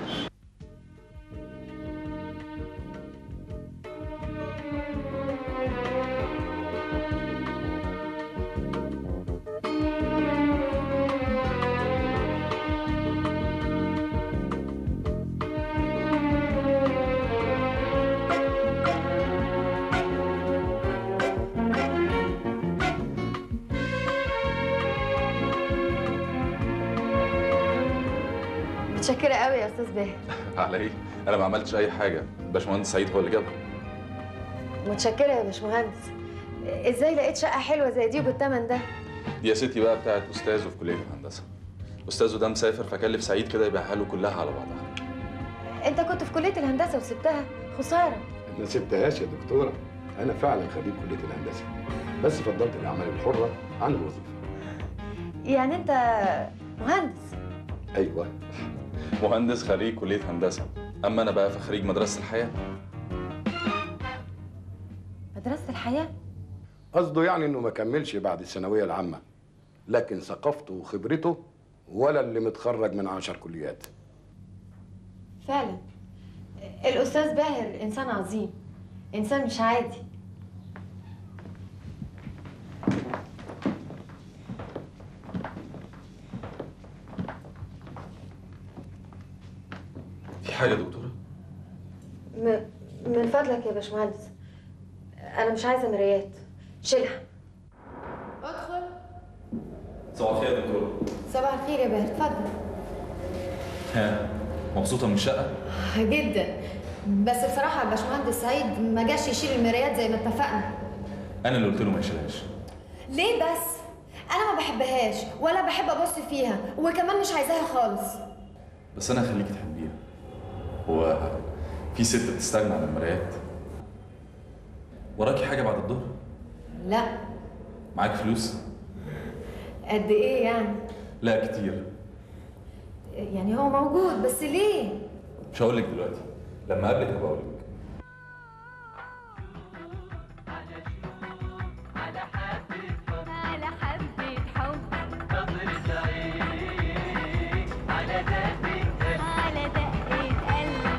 متشكرة قوي يا استاذ باهر على ايه؟ أنا ما عملتش أي حاجة الباشمهندس سعيد هو اللي جابها متشكرة يا باشمهندس ازاي لقيت شقة حلوة زي دي وبالتمن ده دي يا ستي بقى بتاعت أستاذه في كلية الهندسة أستاذه ده مسافر فكلف سعيد كده يبيعها له كلها على بعضها انت كنت في كلية الهندسة وسبتها خسارة ما سبتهاش يا دكتورة أنا فعلا خريج كلية الهندسة بس فضلت الأعمال الحرة عن الوظيفة يعني انت مهندس أيوه مهندس خريج كلية هندسة أما أنا بقى فخريج مدرسة الحياة مدرسة الحياة قصده يعني إنه ما كملش بعد الثانوية العامة لكن ثقافته وخبرته ولا اللي متخرج من عشر كليات فعلا الأستاذ باهر إنسان عظيم إنسان مش عادي في حاجة يا دكتورة؟ م... من فضلك يا باشمهندس أنا مش عايزة مرايات شيلها ادخل صباح الخير يا دكتورة صباح الخير يا باهر اتفضل ها مبسوطة من الشقة؟ جدا بس بصراحة الباشمهندس سعيد ما جاش يشيل المرايات زي ما اتفقنا أنا اللي قلت له ما يشيلهاش ليه بس؟ أنا ما بحبهاش ولا بحب أبص فيها وكمان مش عايزاها خالص بس أنا هخليكي تحبيها هو في ست بتستغنى عن المرايات وراكي حاجة بعد الظهر؟ لا معاك فلوس؟ قد إيه يعني؟ لا كتير يعني هو موجود بس ليه؟ مش هقول لك دلوقتي لما اقابلك هبقى اقول لك على حبة حب قبر سعيد على دقة قلب على دقة قلب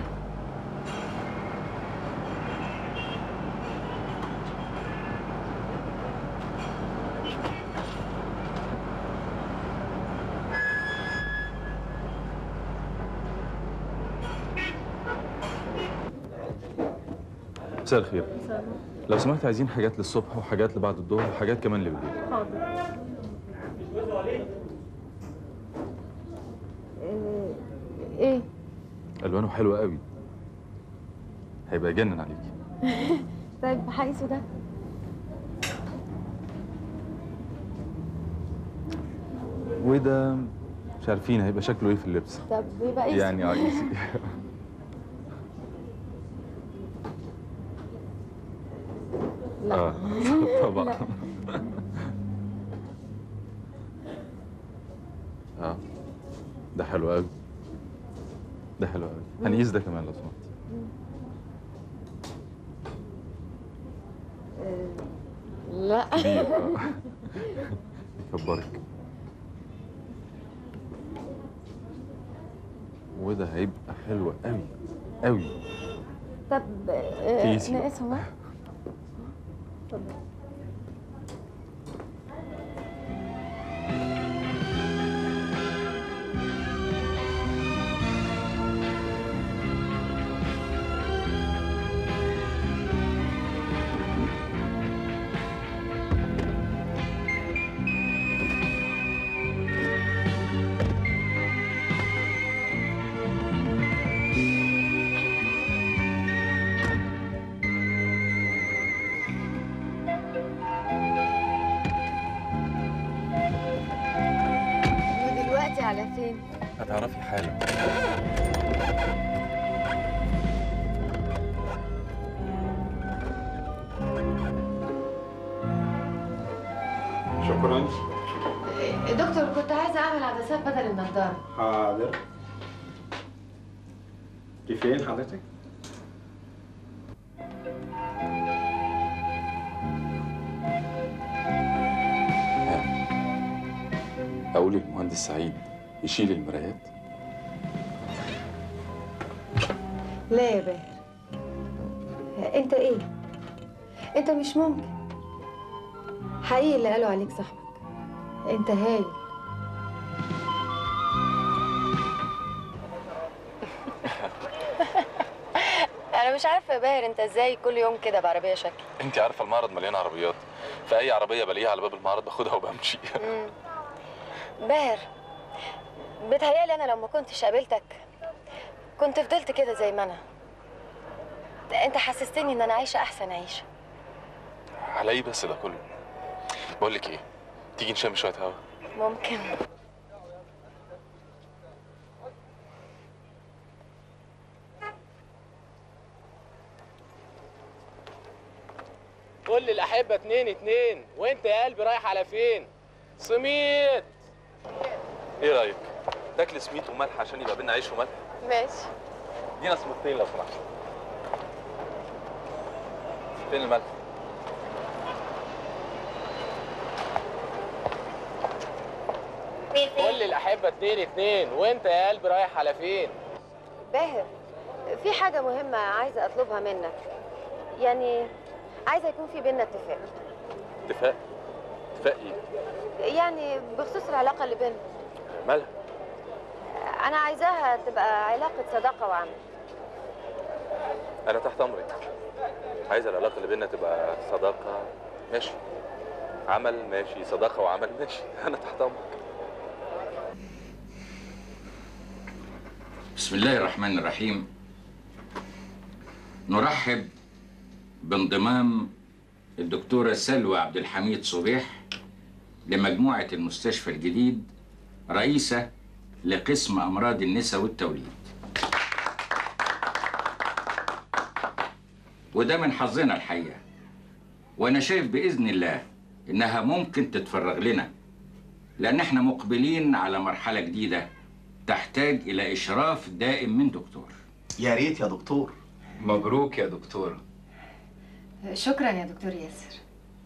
مساء الخير لو سمحت عايزين حاجات للصبح وحاجات لبعد الظهر وحاجات كمان لبالليل حاضر ايه الوانه حلوه قوي هيبقى يجنن عليكي طيب حقيسه ده وده مش عارفين هيبقى شكله ايه في اللبس طب يبقى ايه يعني عايزي لا اه طبعا لا. اه ده حلو قوي ده حلو قوي هنقيس ده كمان لو سمحت لا كبير اه يكبرك وده هيبقى حلو قوي قوي طب آه، كيسي بقى. ناقصهم بقى ودلوقتي على فين؟ هتعرفي حالا شكرا دكتور كنت عايزة أعمل عدسات بدل النضارة حاضر دي فين حضرتك؟ اقول للمهندس سعيد يشيل المرايات لا يا باهر انت ايه انت مش ممكن حقيقي اللي قالوا عليك صاحبك انت هايل انا مش عارفه يا باهر انت ازاي كل يوم كده بعربيه شكل انت عارفه المعرض مليان عربيات فاي عربيه بلاقيها على باب المعرض باخدها وبمشي باهر بتهيالي انا لو ما كنتش قابلتك كنت فضلت كده زي ما انا انت حسستني ان انا عايشه احسن عيشه على ايه بس ده كله بقول لك ايه تيجي نشم شويه هوا ممكن كل الأحبة اتنين اتنين وانت يا قلبي رايح على فين؟ سميت ايه رايك تاكل سميت وملح عشان يبقى بينا عيش وملح ماشي ادينا سميتين لو سمحت فين الملح كل الأحبة اتنين اتنين وانت يا قلبي رايح على فين؟ باهر في حاجه مهمه عايزه اطلبها منك يعني عايزه يكون في بينا اتفاق اتفاق اتفاق ايه يعني بخصوص العلاقه اللي بيننا مالها انا عايزاها تبقى علاقه صداقه وعمل انا تحت امرك عايز العلاقه اللي بينا تبقى صداقه ماشي عمل ماشي صداقه وعمل ماشي انا تحت امرك بسم الله الرحمن الرحيم نرحب بانضمام الدكتورة سلوى عبد الحميد صبيح لمجموعة المستشفى الجديد رئيسة لقسم أمراض النساء والتوليد وده من حظنا الحقيقة وأنا شايف بإذن الله إنها ممكن تتفرغ لنا لأن احنا مقبلين على مرحلة جديدة تحتاج إلى إشراف دائم من دكتور يا ريت يا دكتور مبروك يا دكتورة شكرا يا دكتور ياسر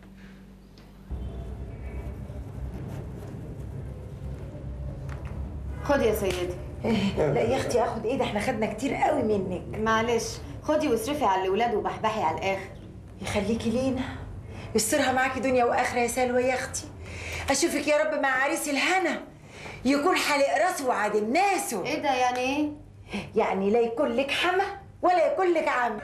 خدي يا سيدي لا يا اختي اخد ايه ده احنا خدنا كتير قوي منك معلش خدي واصرفي على الاولاد وبحبحي على الاخر يخليكي لينا يسترها معاكي دنيا واخره يا سلوى يا اختي اشوفك يا رب مع عريس الهنا يكون حالق راسه وعادل ناسه ايه ده يعني ايه يعني لا يكون لك حما ولا يكون لك عم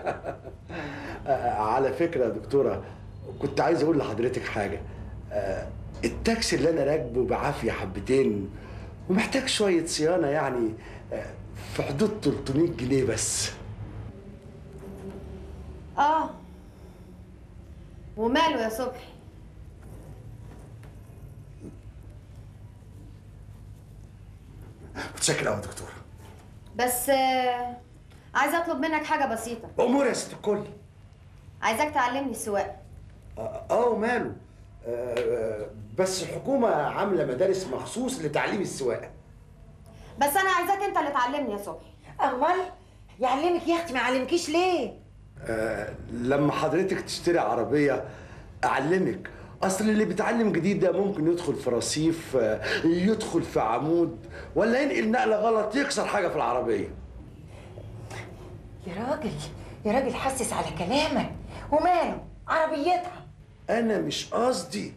على فكرة يا دكتورة كنت عايز أقول لحضرتك حاجة آه، التاكسي اللي أنا راكبه بعافية حبتين ومحتاج شوية صيانة يعني آه، في حدود 300 جنيه بس اه وماله يا صبحي متشكر قوي يا دكتورة بس آه، عايزه اطلب منك حاجه بسيطه أمور يا ست الكل عايزاك تعلمني السواقه اه آه، وماله آه، آه، بس الحكومة عاملة مدارس مخصوص لتعليم السواقة بس انا عايزاك انت اللي تعلمني يا صبحي امال يعلمك يا اختي ما يعلمكيش ليه آه، لما حضرتك تشتري عربية اعلمك اصل اللي بيتعلم جديد ده ممكن يدخل في رصيف آه، يدخل في عمود ولا ينقل نقله غلط يكسر حاجه في العربيه يا راجل يا راجل حسس على كلامك وماله عربيتها انا مش قصدي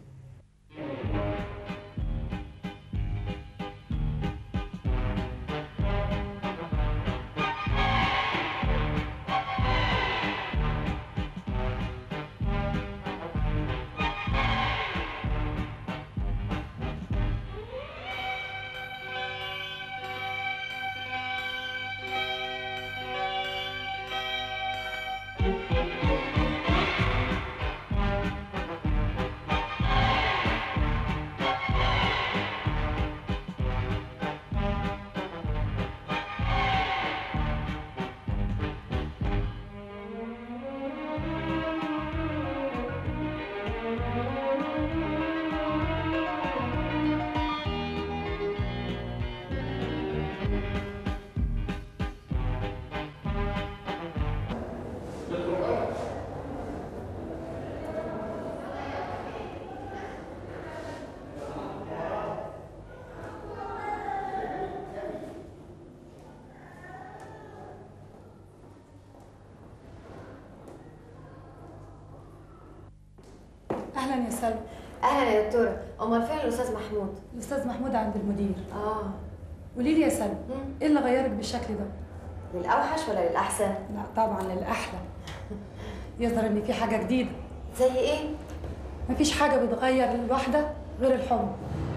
اهلا يا سلمى اهلا يا دكتوره امال فين الاستاذ محمود الاستاذ محمود عند المدير اه قولي لي يا سلمى ايه اللي غيرك بالشكل ده للاوحش ولا للاحسن لا طبعا للاحلى يظهر ان في حاجه جديده زي ايه مفيش حاجه بتغير الواحده غير الحب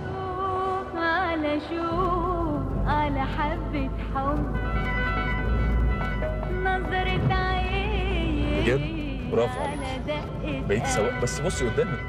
على شوق على حبة حب نظرة عين بجد برافو عليك على دقة بقيت سواق بس بصي قدامك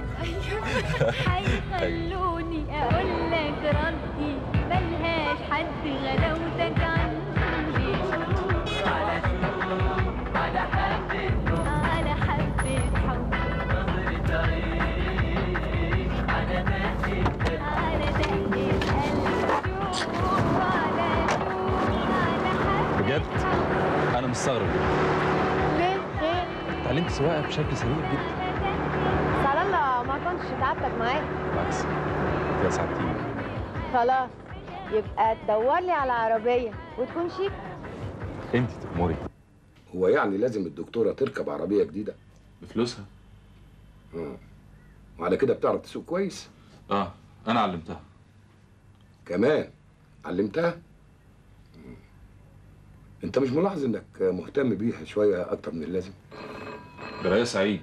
خلوني اقول لك ردي ملهاش حد غلاوتك عندي على شوق على حبة على حبة حب نظرة عين على دقة على دقة قلب شوق على شوق على حبة بجد انا مستغرب جدا ليه؟ ليه؟ اتعلمت سواقه بشكل سريع جدا سلام ما كنتش تعبتك معايا بالعكس يا سعادتي خلاص يبقى تدور لي على عربيه وتكون شيك انت تأمري هو يعني لازم الدكتورة تركب عربية جديدة بفلوسها اه وعلى كده بتعرف تسوق كويس اه انا علمتها كمان علمتها مم. انت مش ملاحظ انك مهتم بيها شوية اكتر من اللازم درايه سعيد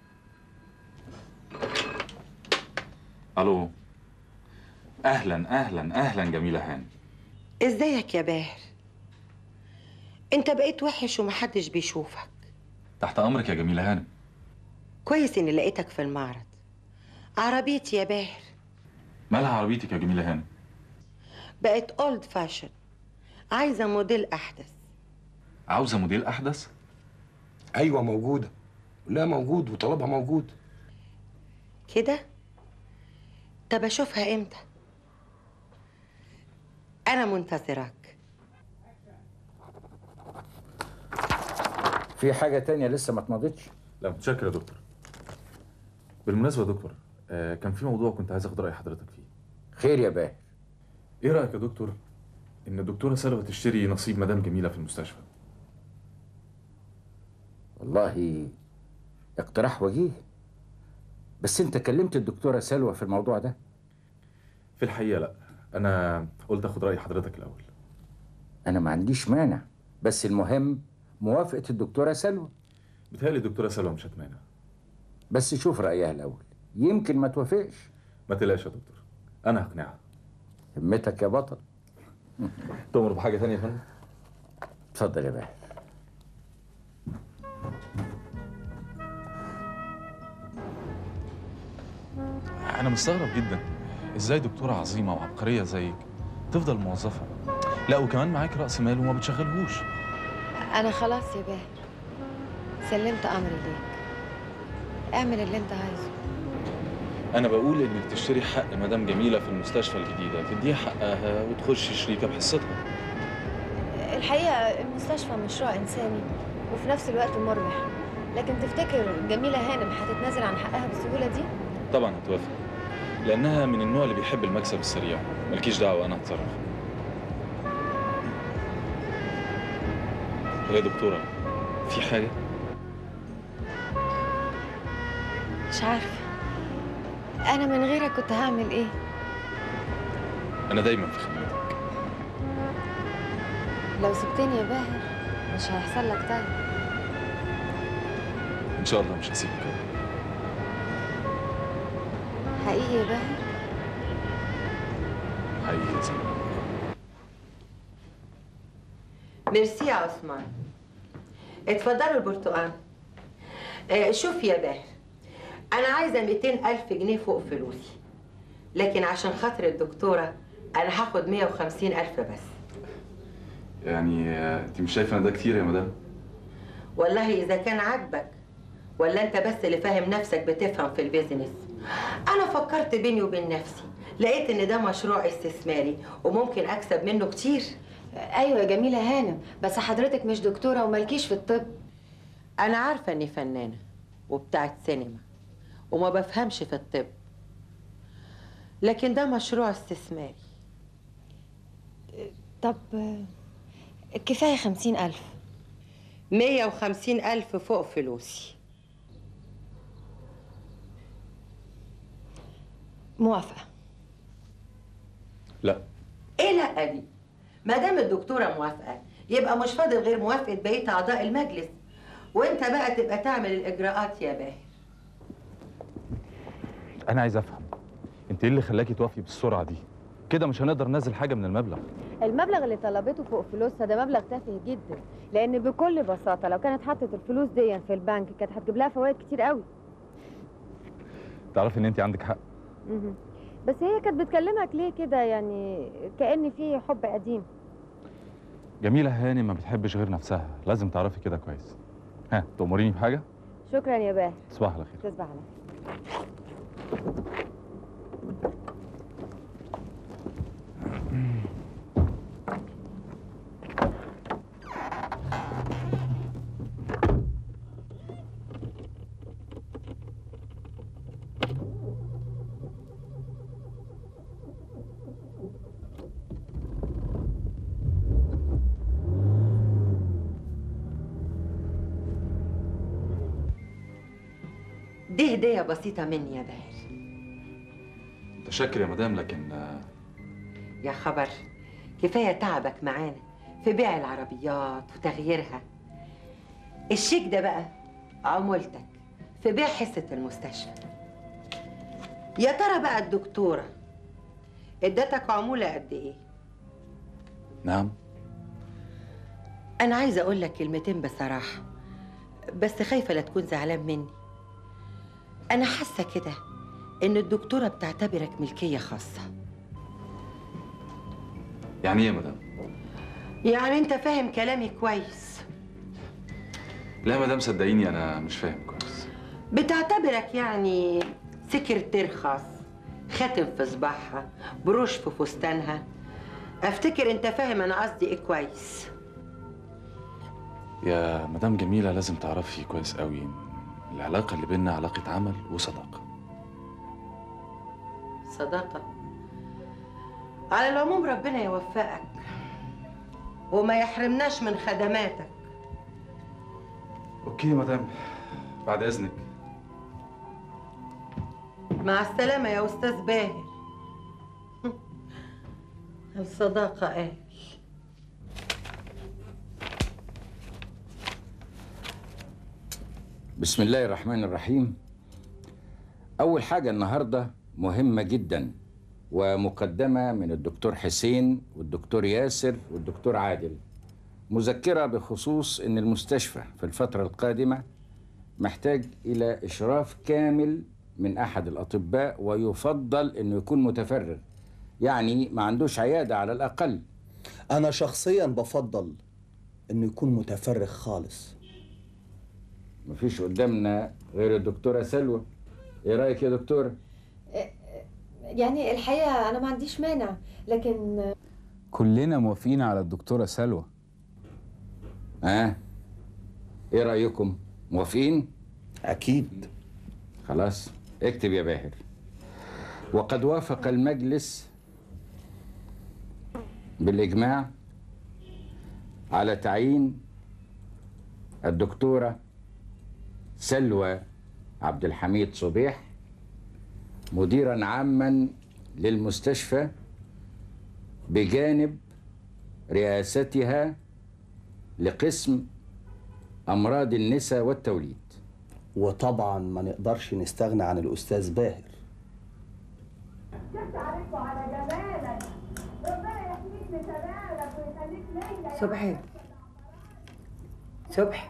الو اهلا اهلا اهلا جميله هاني ازيك يا باهر انت بقيت وحش ومحدش بيشوفك تحت امرك يا جميله هاني كويس اني لقيتك في المعرض عربيتي يا باهر مالها عربيتك يا جميله هاني بقت اولد فاشن عايزه موديل احدث عاوزه موديل احدث ايوه موجودة لا موجود وطلبها موجود كده طب اشوفها امتى انا منتظراك في حاجة تانية لسه ما اتمضتش لا متشكر يا دكتور بالمناسبه يا دكتور آه كان في موضوع كنت عايز اخد راي حضرتك فيه خير يا باهر ايه رايك يا دكتور ان الدكتوره سلوى تشتري نصيب مدام جميله في المستشفى والله اقتراح وجيه بس انت كلمت الدكتورة سلوى في الموضوع ده في الحقيقه لا انا قلت اخد راي حضرتك الاول انا ما عنديش مانع بس المهم موافقة الدكتورة سلوى بتهيألي الدكتوره سلوى مش هتمانع بس شوف رأيها الأول يمكن ما توافقش ما تقلقش يا دكتور انا هقنعها همتك يا بطل تؤمر بحاجه تانية يا فندم اتفضل يا باهر انا مستغرب جدا ازاي دكتوره عظيمه وعبقريه زيك تفضل موظفه لا وكمان معاك راس مال وما بتشغلهوش انا خلاص يا باهر سلمت امري ليك اعمل اللي انت عايزه انا بقول انك تشتري حق مدام جميله في المستشفى الجديده تديها حقها وتخش شريكه بحصتها الحقيقه المستشفى مشروع انساني وفي نفس الوقت مربح لكن تفتكر جميله هانم هتتنازل عن حقها بالسهوله دي طبعا هتوافق لانها من النوع اللي بيحب المكسب السريع مالكيش دعوه انا هتصرف يا دكتوره في حاجه مش عارفه انا من غيرك كنت هعمل ايه انا دايما في خدمتك لو سبتني يا باهر مش هيحصل لك تاني ان شاء الله مش هسيبك أبدا. حقيقي يا باهر حقيقي يا زينب ميرسي يا عثمان اتفضلوا البرتقال آه شوف يا باهر انا عايزه 200 الف جنيه فوق فلوسي لكن عشان خاطر الدكتوره انا هاخد 150 الف بس يعني آه، انت مش شايفه ان ده كتير يا مدام والله اذا كان عاجبك ولا انت بس اللي فاهم نفسك بتفهم في البيزنس انا فكرت بيني وبين نفسي لقيت ان ده مشروع استثماري وممكن اكسب منه كتير ايوه يا جميله هانم بس حضرتك مش دكتوره ومالكيش في الطب انا عارفه اني فنانه وبتاعت سينما وما بفهمش في الطب لكن ده مشروع استثماري طب كفايه خمسين ألف مية وخمسين ألف فوق فلوسي موافقه لا ايه لا دي ما دام الدكتوره موافقه يبقى مش فاضل غير موافقه بقيه اعضاء المجلس وانت بقى تبقى تعمل الاجراءات يا باهر انا عايز افهم انت ايه اللي خلاكي توافقي بالسرعه دي كده مش هنقدر ننزل حاجه من المبلغ المبلغ اللي طلبته فوق فلوسها ده مبلغ تافه جدا لان بكل بساطه لو كانت حطت الفلوس دي في البنك كانت هتجيب لها فوائد كتير قوي تعرفي ان انت عندك حق مهم. بس هي كانت بتكلمك ليه كده يعني كأن في حب قديم جميله هاني ما بتحبش غير نفسها لازم تعرفي كده كويس ها تأمريني بحاجه شكرا يا باهر تصبح على خير تصبح على خير دي هديه بسيطه مني يا باهر متشكر يا مدام لكن آه، يا خبر كفايه تعبك معانا في بيع العربيات وتغييرها الشيك ده بقى عمولتك في بيع حصه المستشفى يا ترى بقى الدكتوره ادتك عموله قد ايه نعم انا عايزه اقول لك كلمتين بصراحه بس خايفه لا تكون زعلان مني انا حاسه كده ان الدكتوره بتعتبرك ملكيه خاصه يعني ايه يا مدام يعني انت فاهم كلامي كويس لا يا مدام صدقيني انا مش فاهم كويس بتعتبرك يعني سكرتير خاص خاتم في صباعها بروش في فستانها افتكر انت فاهم انا قصدي ايه كويس يا مدام جميله لازم تعرفي كويس قوي إن العلاقه اللي بيننا علاقه عمل وصداقه صداقة على العموم ربنا يوفقك وما يحرمناش من خدماتك اوكي يا مدام بعد اذنك مع السلامة يا أستاذ باهر الصداقة قال بسم الله الرحمن الرحيم أول حاجة النهاردة مهمة جدا ومقدمة من الدكتور حسين والدكتور ياسر والدكتور عادل مذكرة بخصوص أن المستشفى في الفترة القادمة محتاج إلى إشراف كامل من أحد الأطباء ويفضل أنه يكون متفرغ يعني ما عندوش عيادة على الأقل أنا شخصيا بفضل إنه يكون متفرغ خالص مفيش قدامنا غير الدكتورة سلوى إيه رأيك يا دكتورة؟ يعني الحقيقه انا ما عنديش مانع لكن كلنا موافقين على الدكتورة سلوى ها؟ إيه رأيكم؟ موافقين؟ أكيد خلاص اكتب يا باهر وقد وافق المجلس بالإجماع على تعيين الدكتورة سلوى عبد الحميد صبيح مديرا عاما للمستشفى بجانب رئاستها لقسم أمراض النساء والتوليد وطبعا ما نقدرش نستغنى عن الأستاذ باهر صبحي صبحي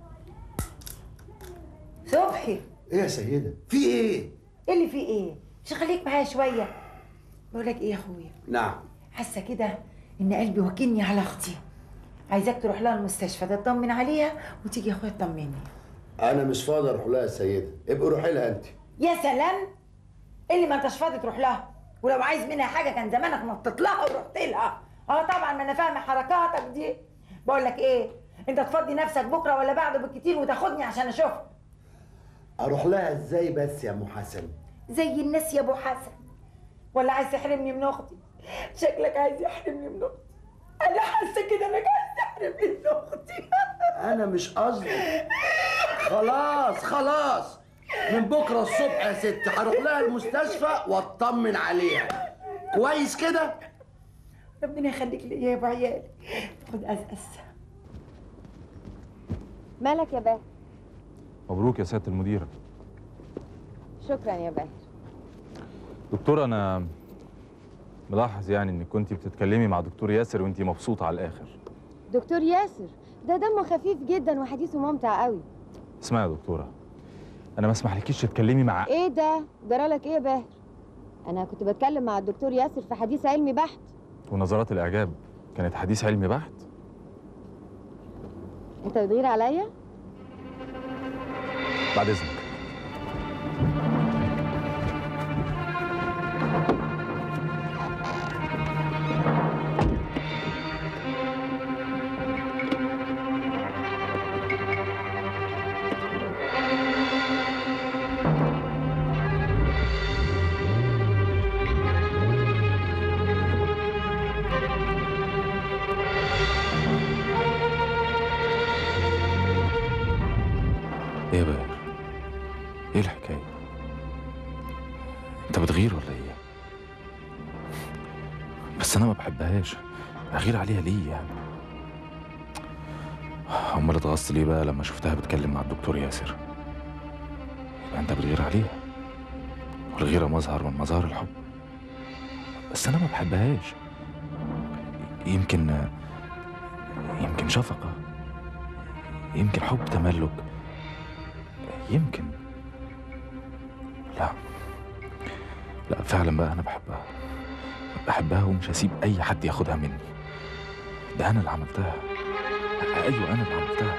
صبحي ايه يا سيدة؟ في ايه؟ ايه اللي فيه ايه؟ مش خليك معايا شويه بقول لك ايه يا اخويا نعم حاسه كده ان قلبي واكلني على اختي عايزاك تروح لها المستشفى تطمن عليها وتيجي يا اخويا تطمني انا مش فاضي اروح لها يا سيدة ابقي روحي لها انت يا سلام إيه اللي ما انتش فاضي تروح لها ولو عايز منها حاجه كان زمانك نطيت لها ورحت لها اه طبعا ما انا فاهمه حركاتك دي بقول لك ايه انت تفضي نفسك بكره ولا بعده بالكتير وتاخدني عشان اشوفها اروح لها ازاي بس يا ام حسن؟ زي الناس يا ابو حسن ولا عايز تحرمني من اختي شكلك عايز يحرمني من اختي انا حاسه كده انك عايز تحرمني من اختي انا مش قصدي خلاص خلاص من بكره الصبح يا ست هروح لها المستشفى واطمن عليها كويس كده ربنا يخليك ليا يا ابو عيالي خد أزأز مالك يا باهر مبروك يا سياده المديره شكرا يا باهر دكتور انا ملاحظ يعني انك كنت بتتكلمي مع دكتور ياسر وانت مبسوطه على الاخر دكتور ياسر ده دمه خفيف جدا وحديثه ممتع قوي اسمعي يا دكتوره انا ما اسمحلكيش تتكلمي مع ايه ده جرالك ايه يا باهر انا كنت بتكلم مع الدكتور ياسر في حديث علمي بحت ونظرات الاعجاب كانت حديث علمي بحت انت بتغير عليا بعد اذنك ايه يا باهر ايه الحكايه انت بتغير ولا ايه بس انا ما بحبهاش اغير عليها ليه يعني امال اتغصت ليه بقى لما شفتها بتكلم مع الدكتور ياسر يبقى انت بتغير عليها والغيره مظهر من مظاهر الحب بس انا ما بحبهاش يمكن يمكن شفقه يمكن حب تملك يمكن لا لا فعلا بقى انا بحبها بحبها ومش هسيب اي حد ياخدها مني ده انا اللي عملتها ايوه انا اللي عملتها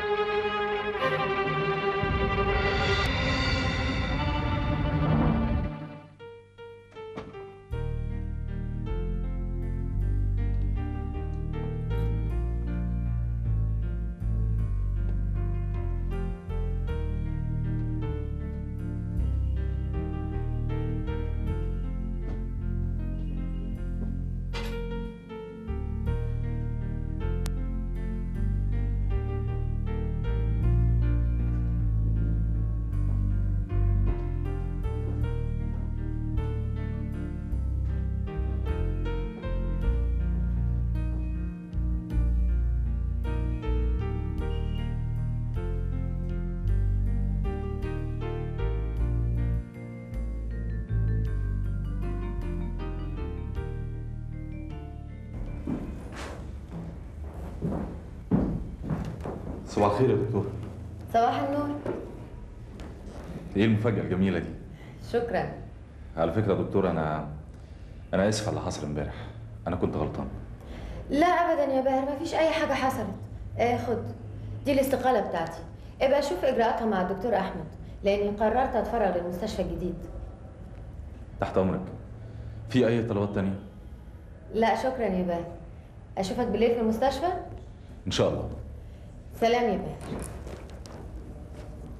صباح الخير يا دكتور صباح النور ايه المفاجأة الجميلة دي؟ شكرا على فكرة يا دكتور أنا أنا آسف على اللي حصل امبارح أنا كنت غلطان لا ابدا يا باهر مفيش اي حاجه حصلت آه خد دي الاستقاله بتاعتي ابقى شوف اجراءاتها مع الدكتور احمد لاني قررت اتفرغ للمستشفى الجديد تحت أمرك في أي طلبات تانية؟ لا شكرا يا باهر اشوفك بالليل في المستشفى إن شاء الله سلام يا باهر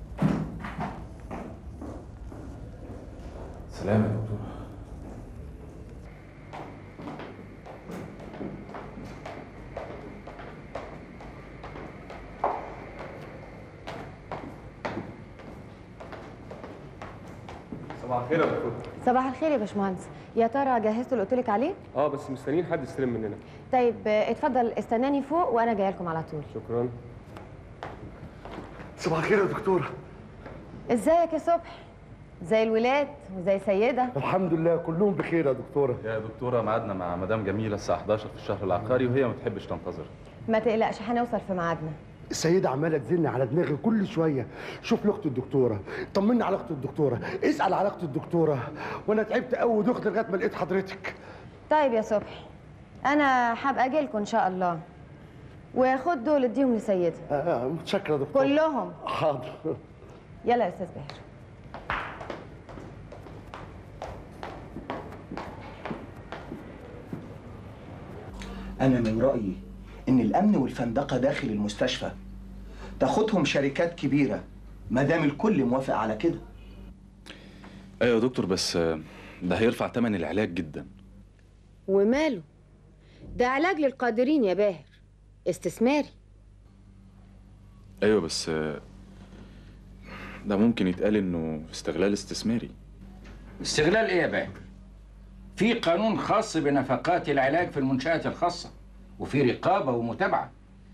سلام يا دكتور صباح الخير يا دكتور صباح الخير يا باشمهندس يا ترى جهزتوا اللي قلت لك عليه اه بس مستنيين حد يستلم مننا طيب آه، اتفضل استناني فوق وانا جايه لكم على طول شكرا صباح الخير يا دكتوره ازيك يا صبح زي الولاد وزي سيده الحمد لله كلهم بخير يا دكتوره يا دكتوره ميعادنا مع مدام جميله الساعه 11 في الشهر العقاري وهي ما بتحبش تنتظر ما تقلقش هنوصل في ميعادنا السيدة عمالة تزن على دماغي كل شوية شوف لأخت الدكتورة طمني على أخت الدكتورة اسأل على أخت الدكتورة وأنا تعبت قوي ودخت لغاية ما لقيت حضرتك طيب يا صبحي انا هبقى اجي لكم ان شاء الله وخد دول اديهم لسيده آه متشكرة يا دكتورة كلهم حاضر يلا يا استاذ باهر أنا من رأيي إن الأمن والفندقة داخل المستشفى تاخدهم شركات كبيرة ما دام الكل موافق على كده ايوه يا دكتور بس آه، ده هيرفع ثمن العلاج جدا وماله ده علاج للقادرين يا باهر استثماري ايوه بس آه، ده ممكن يتقال انه استغلال استثماري استغلال ايه يا باهر؟ في قانون خاص بنفقات العلاج في المنشآت الخاصة وفي رقابة ومتابعة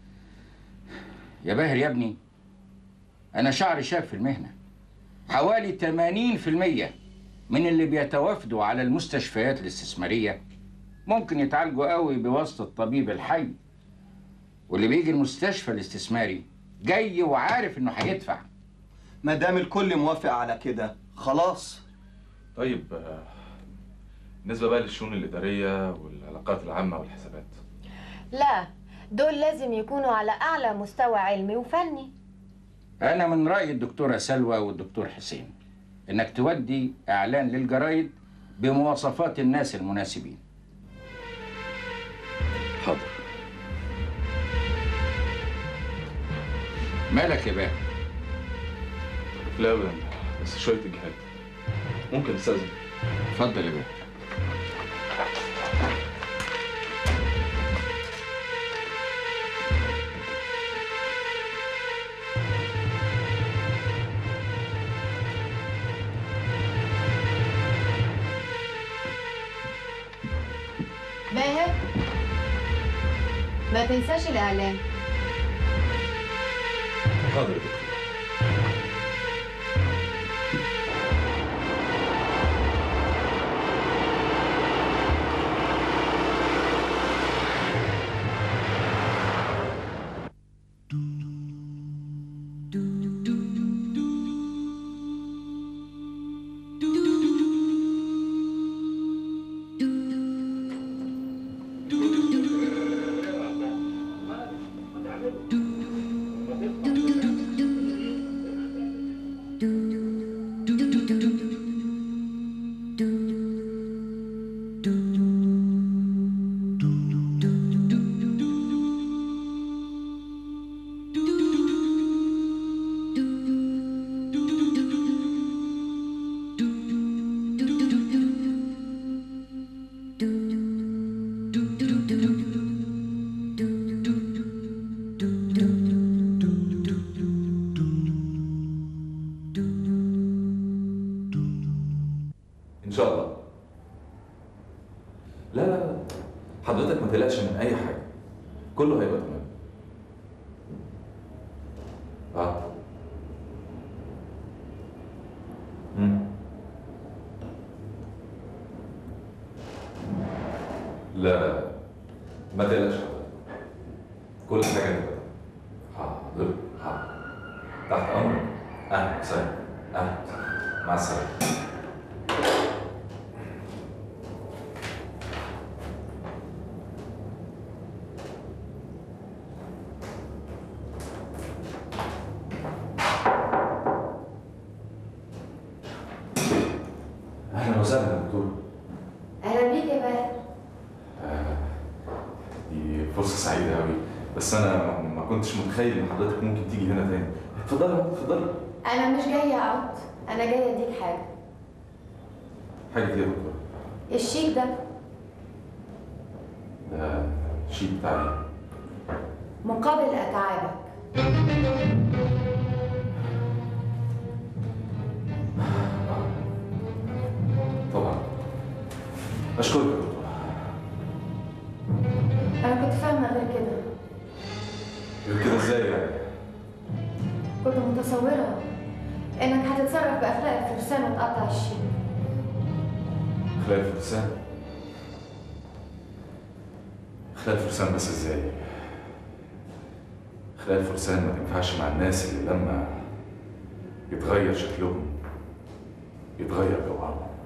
يا باهر يا ابني أنا شعري شاب في المهنة حوالي 80% من اللي بيتوافدوا على المستشفيات الاستثمارية ممكن يتعالجوا قوي بواسطة الطبيب الحي واللي بيجي المستشفى الاستثماري جاي وعارف انه هيدفع ما دام الكل موافق على كده خلاص طيب آه، بالنسبه بقى للشؤون الاداريه والعلاقات العامه والحسابات لا دول لازم يكونوا على اعلى مستوى علمي وفني أنا من رأي الدكتورة سلوى والدكتور حسين إنك تودي إعلان للجرايد بمواصفات الناس المناسبين حاضر مالك يا باهر؟ لا ابدا بس شويه اجهاد ممكن استاذن اتفضل يا باهر باهر ما تنساش الاعلان حاضر يا دكتور ان شاء الله لا لا لا حضرتك ما تقلقش من اي حاجه كله هيبقى تمام اه مم. لا لا لا ما تقلقش حضرتك كل حاجه هتبقى تمام حاضر حاضر تحت امرك اهلا وسهلا اهلا وسهلا مع السلامه اهلا وسهلا يا دكتور اهلا بيك يا باهر آه، دي فرصه سعيده قوي بس انا ما- ما كنتش متخيل ان حضرتك ممكن تيجي هنا تاني اتفضلي اتفضلي انا مش جايه اقعد انا جايه اديك حاجه حاجة ايه يا دكتور؟ الشيك ده ده شيك بتاع ايه؟ مقابل اتعابك طبعا اشكرك يا دكتور انا كنت فاهمه غير كده غير كده ازاي يعني؟ كنت متصوره انك هتتصرف باخلاق الفرسان وتقطع الشيك خلال فرسان خلال فرسان بس ازاي؟ خلال فرسان ما تنفعش مع الناس اللي لما يتغير شكلهم يتغير جوهرهم